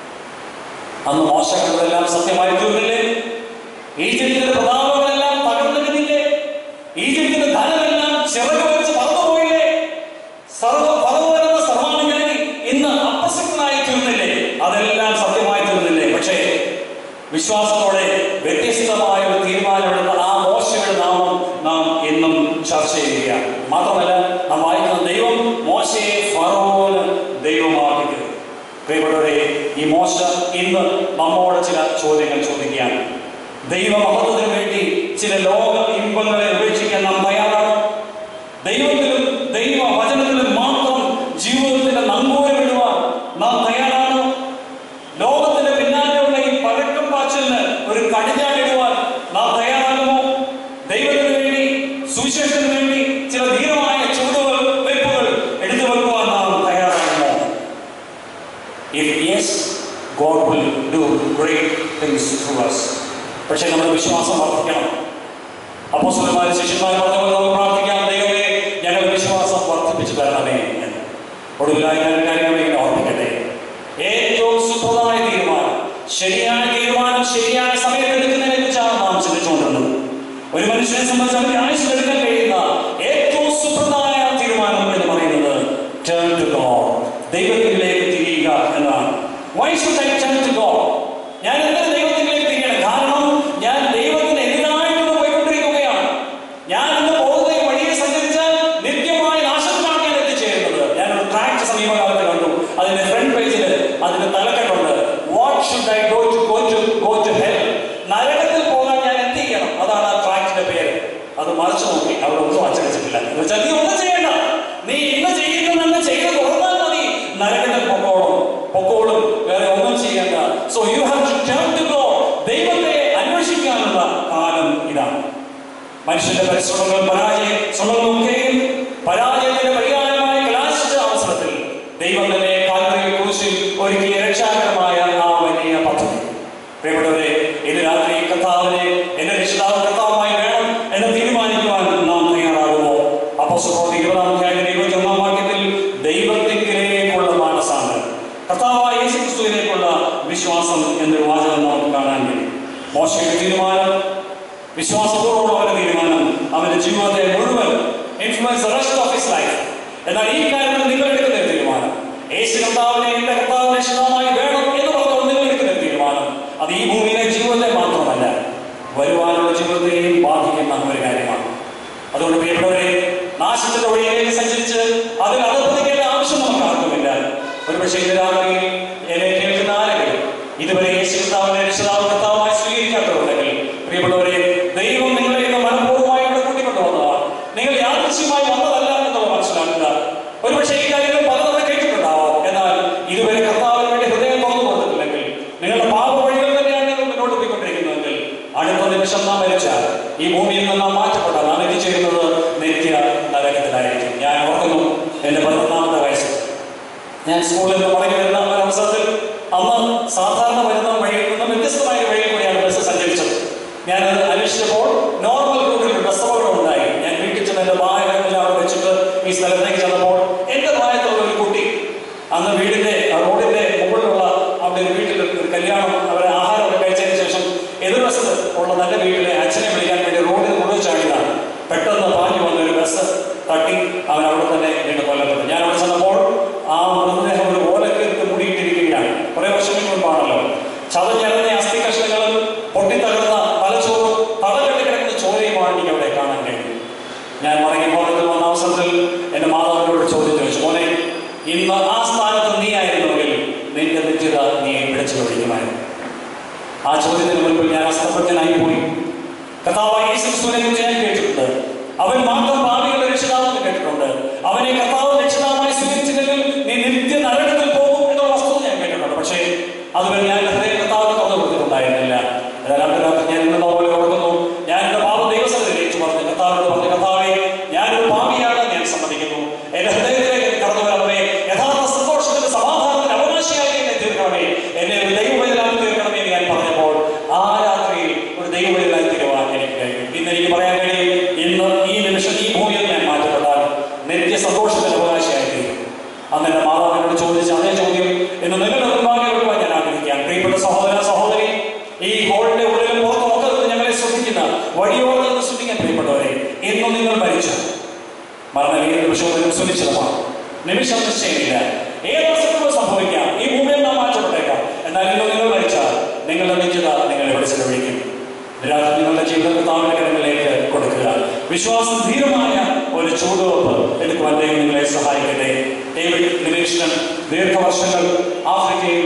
അന്ന് മോശ കണ്ടതെല്ലാം സത്യമായി തീർന്നില്ലേ ഈജിപ്തിന്റെ പ്രതാപങ്ങളെല്ലാം തകർന്നിരുന്നില്ലേ ഈജിപ്തിന്റെ ധനമെല്ലാം ചിറക് വെച്ച് പറന്നുപോയില്ലേ സർവ പറന്നുവരുന്ന സർവാനുജ്ഞാനി ഇന്ന് അപ്രസക്തനായി തീർന്നില്ലേ അതെല്ലാം സത്യമായി തീർന്നില്ലേ പക്ഷേ വിശ്വാസത്തോടെ വ്യത്യസ്തമായ ഒരു തീരുമാനമെടുത്ത ആ മോശയുടെ നാമം നാം എന്നും ചർച്ച ചെയ്യുകയാണ് മാത്രമല്ല നാം വായിക്കുന്ന ദൈവം മോശയെ ഫറോന് ദൈവമാക്കുക പ്രിയപ്പെട്ടവരെ ഈ മോശ ഇന്ന് നമ്മോട് ചില ചോദ്യങ്ങൾ ചോദിക്കുകയാണ് ദൈവമഹത്വത്തിന് വേണ്ടി ചില ലോക ഇമ്പങ്ങളെ ഉപേക്ഷിക്കാൻ നാം തയ്യാറാണ് ദൈവത്തിലും ദൈവ വചനത്തിലും മാത്രം ജീവിതത്തിന്റെ നങ്കൂരമിടുവാൻ നാം തയ്യാറാണ് ലോകത്തിന്റെ പിന്നാലെയുള്ള ഈ പഴക്കം പാച്ചിലിന് ഒരു കടിഞ്ഞാണിടുവാൻ നാം തയ്യാറാകുമോ ദൈവത്തിന് വേണ്ടി സുവിശേഷത്തിന് വേണ്ടി ചില ധീരമായ ചുവടുകൾ വെപ്പുകൾ എടുത്തു വെക്കുവാൻ നാം തയ്യാറാകുമോ If yes, God will do great things through us. പക്ഷേ നമ്മുടെ വിശ്വാസം വർദ്ധിക്കണം അപ്പോസ്തലന്മാരും ശിഷ്യന്മാരും പറഞ്ഞ പോലെ നമുക്ക് പ്രാർത്ഥിക്കാം ദൈവമേ ഞങ്ങളുടെ വിശ്വാസം വർദ്ധിപ്പിച്ചു തരണമേ എന്ന് ഒടുവിലായി ഞാൻ ഒരു കാര്യം കൂടി ഇങ്ങനെ ഓർമ്മിക്കട്ടെ ഏറ്റവും സുപ്രധാന തീരുമാനം ശരിയായ തീരുമാനം ശരിയായ സമയത്ത് എടുക്കുന്നതിനെ കുറിച്ചാണ് നാം ചിന്തിച്ചുകൊണ്ടിരുന്നത് ഒരു മനുഷ്യനെ സംബന്ധിച്ച് അവന്റെ ആയുസ് എടുക്കാൻ കഴിയുന്ന ഏറ്റവും സുപ്രധാന തീരുമാനം എന്ന് പറയുന്നത് ടേൺ ടു ഗോഡ് ദൈവത്തിലേക്ക് തിരിയുക എന്നതാണ് why should I turn to God ഞാൻ എന്തിന് ദൈവത്തിലേക്ക് തിരിയണം കാരണം ഞാൻ ദൈവത്തിന് എതിരായിട്ട് പോയിക്കൊണ്ടിരിക്കുകയാണ് ഞാൻ ഇന്ന് പോകുന്ന ഈ വഴിയെ സഞ്ചരിച്ചാൽ നിത്യമായ നാശത്തിലാണ് ഞാൻ എത്തിച്ചേരുന്നത് ഞാനൊരു ട്രാക്ട് സമീപകാലത്ത് കണ്ടു അതിന്റെ ഫ്രണ്ട് പേജിൽ അതിന്റെ തലക്കെട്ടുണ്ട് what should I go to go to go to hell നരകത്തിൽ പോകാൻ ഞാൻ എന്ത് ചെയ്യണം അതാണ് ആ ട്രാക്ടിന്റെ പേര് അത് മറിച്ചു നോക്കി അവിടെ ഒന്നും അച്ചടിച്ചിട്ടില്ല എന്ന് വെച്ചാൽ നീ ഒന്നും ചെയ്യണ്ട നീ ഇന്ന് ചെയ്യുന്നതെന്ന് ചെയ്ത് തുറന്നാൽ മതി നരകത്തിൽ പൊക്കോളും പൊക്കോളും വേറെ ഒന്നും ചെയ്യണ്ട so you have to turn to go ദൈവത്തെ അന്വേഷിക്കാനുള്ള കാലം ഇതാണ് മനുഷ്യന്റെ പരിശ്രമങ്ങൾ പരാജയ ശ്രമങ്ങളൊക്കെയും പരാജയത്തിന്റെ പരിഹാരമായി കലാശിച്ച അവസരത്തിൽ ദൈവം തന്നെ കാൽവരി ക്രൂശിൽ ഒരുക്കിയ രക്ഷാകരമായ ആ വലിയ പദ്ധതി പ്രിയപ്പെട്ടവരെ ഇന്ന് രാത്രി കർത്താവിനെ എന്റെ രക്ഷിതാവ് കർത്താവുമായി വേണം എന്ന് തീരുമാനിക്കുവാൻ നാം തയ്യാറാകുമോ അപ്പോസ്തലർ ഇരുപതാം അധ്യായത്തിന്റെ ഇരുപത്തി ഒന്നാം വാക്യത്തിൽ ദൈവത്തിങ്കിലേക്കുള്ള മാനസാന്തരം കർത്താവായ യേശു ക്രിസ്തുവിനേക്കുള്ള വിശ്വാസം എന്നൊരു വാചകം നമുക്ക് കാണാൻ കഴിയും മോശയുടെ തീരുമാനം വിശ്വാസപൂർവ്വമുള്ള അവന്റെ തീരുമാനം അവന്റെ ജീവിതത്തെ മുഴുവൻ influence rest of his life എന്നാൽ ഈ കാര്യത്തിൽ നിങ്ങൾ എടുക്കുന്ന ഒരു തീരുമാനം യേശു കർത്താവിനെ എന്റെ കർത്താവിനെ ഇഷ്ടമായി വേണം എന്ന് പറഞ്ഞാൽ നിങ്ങൾ എടുക്കുന്ന ഒരു തീരുമാനം അത് ഈ ഭൂമിയിലെ ജീവിതത്തെ മാത്രമല്ല വരുവാനുള്ള ജീവിതത്തെയും ബാധിക്കുന്ന ഒരു കാര്യമാണ് അതുകൊണ്ട് പ്രിയപ്പെട്ടവരെ നാശത്തിന്റെ വഴിയിലേക്ക് സഞ്ചരിച്ച് അതിൽ അധപ്പതിക്കേണ്ട ആവശ്യം നമുക്ക് ആർക്കുമില്ല ഒരുപക്ഷെ ഇന്ന് രാത്രിയിൽ എന്നെ കേൾക്കുന്ന ആരെങ്കിലും ഇതുവരെ യേശു കർത്താവിനെ രക്ഷിതാവ് കർത്താവുമായി സ്വീകരിക്കാത്തവരുണ്ടെങ്കിൽ പ്രിയപ്പെട്ടവരെ ദൈവം നിങ്ങളെ ഇന്ന് മനഃപൂർവ്വമായി ഇവിടെ കൂട്ടിക്കൊണ്ടുവന്നതാണ് നിങ്ങൾ യാദൃശ്യമായി വന്നതല്ല എന്നുള്ളത് മനസ്സിലാക്കുക ഒരുപക്ഷെ ഈ കാര്യങ്ങൾ പലതവണ കേട്ടിട്ടുണ്ടാവാം എന്നാൽ ഇതുവരെ കർത്താവിന് വേണ്ടി ഹൃദയം തുറന്നു കൊടുത്തിട്ടില്ലെങ്കിൽ നിങ്ങളുടെ പാപ വഴികൾ തന്നെയാണ് നിങ്ങൾ മുന്നോട്ട് പോയിക്കൊണ്ടിരിക്കുന്നതെങ്കിൽ അടുത്ത നിമിഷം നാം മരിച്ചാൽ ഈ ഭൂമിയിൽ നിന്ന് നാം മാറ്റപ്പെട്ടാൽ നാം എത്തിച്ചേരുന്നത് നിത്യ നരകത്തിലായിരിക്കും ഞാൻ ഓർക്കുന്നു എന്റെ പതിനൊന്നാമത്തെ വയസ്സിൽ ഞാൻ സ്കൂളിൽ നിന്ന് മടങ്ങി വരുന്ന ഒരു അവസരത്തിൽ അന്ന് സാധാരണ വരുന്ന വഴിയിൽ നിന്ന് വ്യത്യസ്തമായ ഒരു വഴിയിൽ കൂടിയാണ് ബസ് സഞ്ചരിച്ചത് ഞാൻ അത് അന്വേഷിച്ചപ്പോൾ നോർമൽ റൂട്ടിൽ ഒരു ബസ് അപകടം ഉണ്ടായി ഞാൻ വീട്ടിൽ ചെന്ന് എന്റെ വാഹനമെല്ലാം അവിടെ വെച്ചിട്ട് ഈ സ്ഥലത്തേക്ക് ചെന്നപ്പോൾ എന്റെ പ്രായത്തിലുള്ള ഒരു കുട്ടി അന്ന് വീടിന്റെ ആ റോഡിന്റെ മുകളിലുള്ള അവിടെ ഒരു വീട്ടിൽ ഒരു കല്യാണം അവർ ആഹാരമൊക്കെ കഴിച്ചതിന് ശേഷം എതിർവശത്ത് ഉള്ള നല്ല വീട്ടിലെ അച്ഛനെ വിളിക്കാൻ വേണ്ടി റോഡിൽ മുഴുവൻ ചാടിയതാണ് പെട്ടെന്ന് പാഞ്ഞു വന്ന ഒരു ബസ് തട്ടി അവൻ അവിടെ തന്നെ വീണ്ടും കൊല്ലപ്പെട്ടു ഞാൻ അവിടെ ചെന്നപ്പോൾ ആ മൃതദേഹം ഒരു ഓലക്കിട്ട് മുടിയിട്ടിരിക്കുകയാണ് കുറെ വർഷങ്ങൾക്ക് മുമ്പാണല്ലോ ചതഞ്ഞിറങ്ങിയ അസ്ഥി കഷ്ണങ്ങളും പൊട്ടിത്തകർന്ന തലച്ചോറും തടകെട്ടി കിടക്കുന്ന ചോരയുമാണ് എനിക്ക് അവിടെ കാണാൻ കഴിയും ഞാൻ മടങ്ങി ഭവനത്തിൽ വന്ന അവസരത്തിൽ എന്റെ മാതാവിനോട് ചോദ്യം ചോദിച്ചു മോനെ ഇന്ന് ആ സ്ഥാനത്ത് നീ ആയിരുന്നുവെങ്കിൽ നിന്റെ നിത്യത നീ പിടിച്ചു പിടിക്കുമായിരുന്നു ആ ചോദ്യത്തിന് മുൻപിൽ ഞാൻ അസ്തപ്രജ്ഞനായി പോയി കർത്താവായ യേശുക്രിസ്തുവിനെ കുറിച്ച് ഞാൻ കേട്ടിട്ടുണ്ട് അവൻ മാത്രം ഭാവികളുടെ രക്ഷിതാവെന്ന് കേട്ടിട്ടുണ്ട് അവനെ കർത്താവ് രക്ഷിതാവായി സ്വീകരിച്ചില്ലെങ്കിൽ നീ നിത്യ നരകത്തിൽ പോകും എന്നുള്ള വസ്തുത ഞാൻ കേട്ടിട്ടുണ്ട് പക്ഷേ അതുവരെ ഞാൻ എൻ്റെ ഹൃദയം കർത്താവിന് തുറന്നു കൊടുത്തിട്ടുണ്ടായിരുന്നില്ല എന്നാൽ അന്ന് രാത്രി ഞാൻ ഇന്ന് പോലെ ഓർക്കുന്നു ഞാൻ എൻ്റെ പാപ ദൈവസത്തിൽ ഏറ്റു പറഞ്ഞു കർത്താവിനോട് പറഞ്ഞു കർത്താവെ ഞാനൊരു പാപിയാണ് ഞാൻ സമ്മതിക്കുന്നു എന്റെ ഹൃദയത്തിലേക്ക് കടന്നു വരണമേ യഥാർത്ഥ സന്തോഷത്തിന്റെ സമാധാനത്തിന് അവകാശിയായി എന്നെ തീർക്കണമേ എന്നെ ഒരു ദൈവവൈദ്യനാക്കി തീർക്കണമേ എന്ന് ഞാൻ പറഞ്ഞപ്പോൾ ആ രാത്രിയിൽ ഒരു ദൈവവൈദ്യനായി തീരുവാൻ എനിക്ക് കഴിഞ്ഞു ഇന്ന് എനിക്ക് പറയാൻ കഴിയും ഇന്ന് ഈ നിമിഷം ഈ ഭൂമിയിൽ ഞാൻ മാറ്റപ്പെട്ടാൽ നിത്യ സന്തോഷത്തിന് അവകാശിയായി തീരും അന്ന് എന്റെ മാതാവിനോട് ചോദിച്ച അതേ ചോദ്യം ഇന്ന് നിങ്ങളുടെ മുൻപാകെ വെക്കുവാൻ ഞാൻ ആഗ്രഹിക്കാം പ്രിയപ്പെട്ട സഹോദര സഹോദരി ഈ ഹോളിന്റെ ഉള്ളിലും പുറത്തും ഒക്കെ നിന്ന് ഞങ്ങളെ ശ്രദ്ധിക്കുന്ന വഴിയോട് നിന്ന് ശ്രദ്ധിക്കാൻ പ്രിയപ്പെട്ടവരെ ഇന്ന് നിങ്ങൾ മരിച്ചു മരണം ഏത് നിമിഷവും സുനിശ്ചിതമാണ് നിമിഷം നിശ്ചയമില്ല ഏത് അവസരവും സംഭവിക്കാം ഈ ഭൂമിയിൽ നാം മാറ്റപ്പെട്ടേക്കാം എന്നാൽ ഇന്ന് നിങ്ങൾ മരിച്ചാൽ നിങ്ങളുടെ നിശ്ചിത നിങ്ങളെ ഇവിടെ ചെലവഴിക്കും രാത്രി നിങ്ങളുടെ ജീവിതത്തിൽ താമര കരങ്ങളിലേക്ക് കൊടുക്കുക വിശ്വാസം ധീരമായ ഒരു ചൂടുവെപ്പ് എടുക്കുവാൻ ദൈവം നിങ്ങളെ സഹായിക്കട്ടെ ഡേവിഡ് ലിവിങ്സ്റ്റൺ ദീർഘവർഷങ്ങൾ ആഫ്രിക്കയിൽ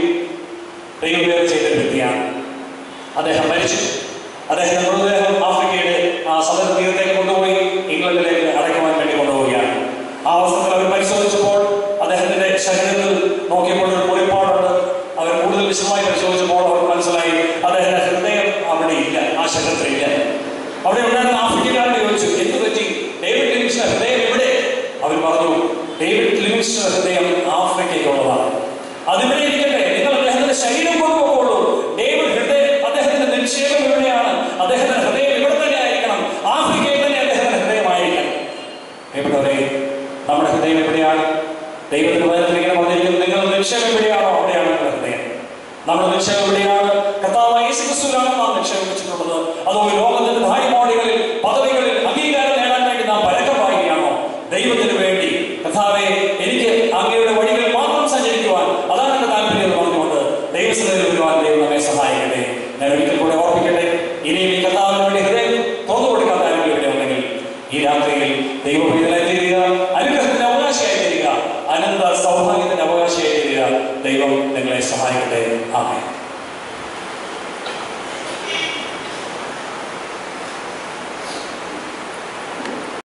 ദൈവം വേറെ ചെയ്ത ഒരു വ്യക്തിയാണ് അദ്ദേഹം മരിച്ചു അദ്ദേഹത്തിന്റെ മൃതദേഹം ആഫ്രിക്കയുടെ ആ സദർ തീരത്തേക്ക് കൊണ്ടുപോയി ഇംഗ്ലണ്ടിലേക്ക് അടയ്ക്കുവാൻ വേണ്ടി കൊണ്ടുപോവുകയാണ് ആ അവസരത്തിൽ അവർ പരിശോധിച്ചപ്പോൾ അദ്ദേഹത്തിന്റെ ശരീരത്തിൽ നോക്കിയപ്പോൾ ഒരു പൊളിപ്പാടുണ്ട് അവർ കൂടുതൽ വിശദമായി പരിശോധിച്ചപ്പോൾ അവർ മനസ്സിലായി അദ്ദേഹത്തിന്റെ ഹൃദയം അവിടെ ഇല്ല ആ ശരീരത്തിലില്ല അവിടെ ഉണ്ടായിരുന്ന ആഫ്രിക്കക്കാരനെ ചോദിച്ചു എന്ത് പറ്റി ഡേവിഡ് ലിവിങ്സ്റ്റൺ ഹൃദയം എവിടെ അവർ പറഞ്ഞു ഡേവിഡ് ലിവിങ്സ്റ്റൺ ഹൃദയം ആഫ്രിക്കയ്ക്കുള്ളതാണ് അതിവിടെ ഇരിക്കട്ടെ നിങ്ങൾ അദ്ദേഹത്തിന്റെ ശരീരം കൊണ്ടുപോകുള്ളൂ ഡേവിഡ് ഹൃദയം അദ്ദേഹത്തിന്റെ നിക്ഷേപം എവിടെയാണ് അദ്ദേഹത്തിന്റെ ഹൃദയം ഇവിടെ തന്നെ ആയിരിക്കണം ആഫ്രിക്കയിൽ തന്നെ അദ്ദേഹത്തിന്റെ ഹൃദയമായിരിക്കണം എവിടെ നമ്മുടെ ഹൃദയം എവിടെയാണ് ദൈവത്തിന്റെ വചനത്തിൽ ഇങ്ങനെ പറഞ്ഞിരിക്കുന്നത് നിങ്ങളുടെ നിക്ഷേപം എവിടെയാണോ അവിടെയാണ് നിങ്ങളുടെ ഹൃദയം നമ്മുടെ നിക്ഷേപം എവിടെയാണ് കർത്താവ് യേശു ക്രിസ്തുവിലാണ് നാം നിക്ഷേപം വെച്ചിട്ടുള്ളത് അതോ ഈ ലോകത്തിന്റെ ഭാര്യമോടികളിൽ പദവികളിൽ അംഗീകാരം നേടാൻ വേണ്ടി നാം പരക്കം പായുകയാണോ ദൈവത്തിന് വേണ്ടി കർത്താവെ എനിക്ക് അങ്ങയുടെ വഴികളിൽ മാത്രം സഞ്ചരിക്കുവാൻ അതാണ് എന്റെ താല്പര്യം എന്ന് പറഞ്ഞുകൊണ്ട് ദൈവസ്ഥയിൽ വരുവാൻ ദൈവം നമ്മെ സഹായിക്കട്ടെ ഞാൻ ഒരിക്കൽ കൂടെ ഓർപ്പിക്കട്ടെ ഇനിയും ഈ കർത്താവിന് വേണ്ടി ഹൃദയം തുറന്നു കൊടുക്കാത്ത ആരെങ്കിലും ഇവിടെ ഉണ്ടെങ്കിൽ ഈ രാത്രിയിൽ ദൈവഭീതനായി തീരുക അനുഗ്രഹത്തിന്റെ അവകാശിയായി തീരുക അനന്ത സൗഭാഗ്യത്തിന്റെ അവകാശിയായി തീരുക ദൈവം നിങ്ങളെ സഹായിക്കട്ടെ ആമേ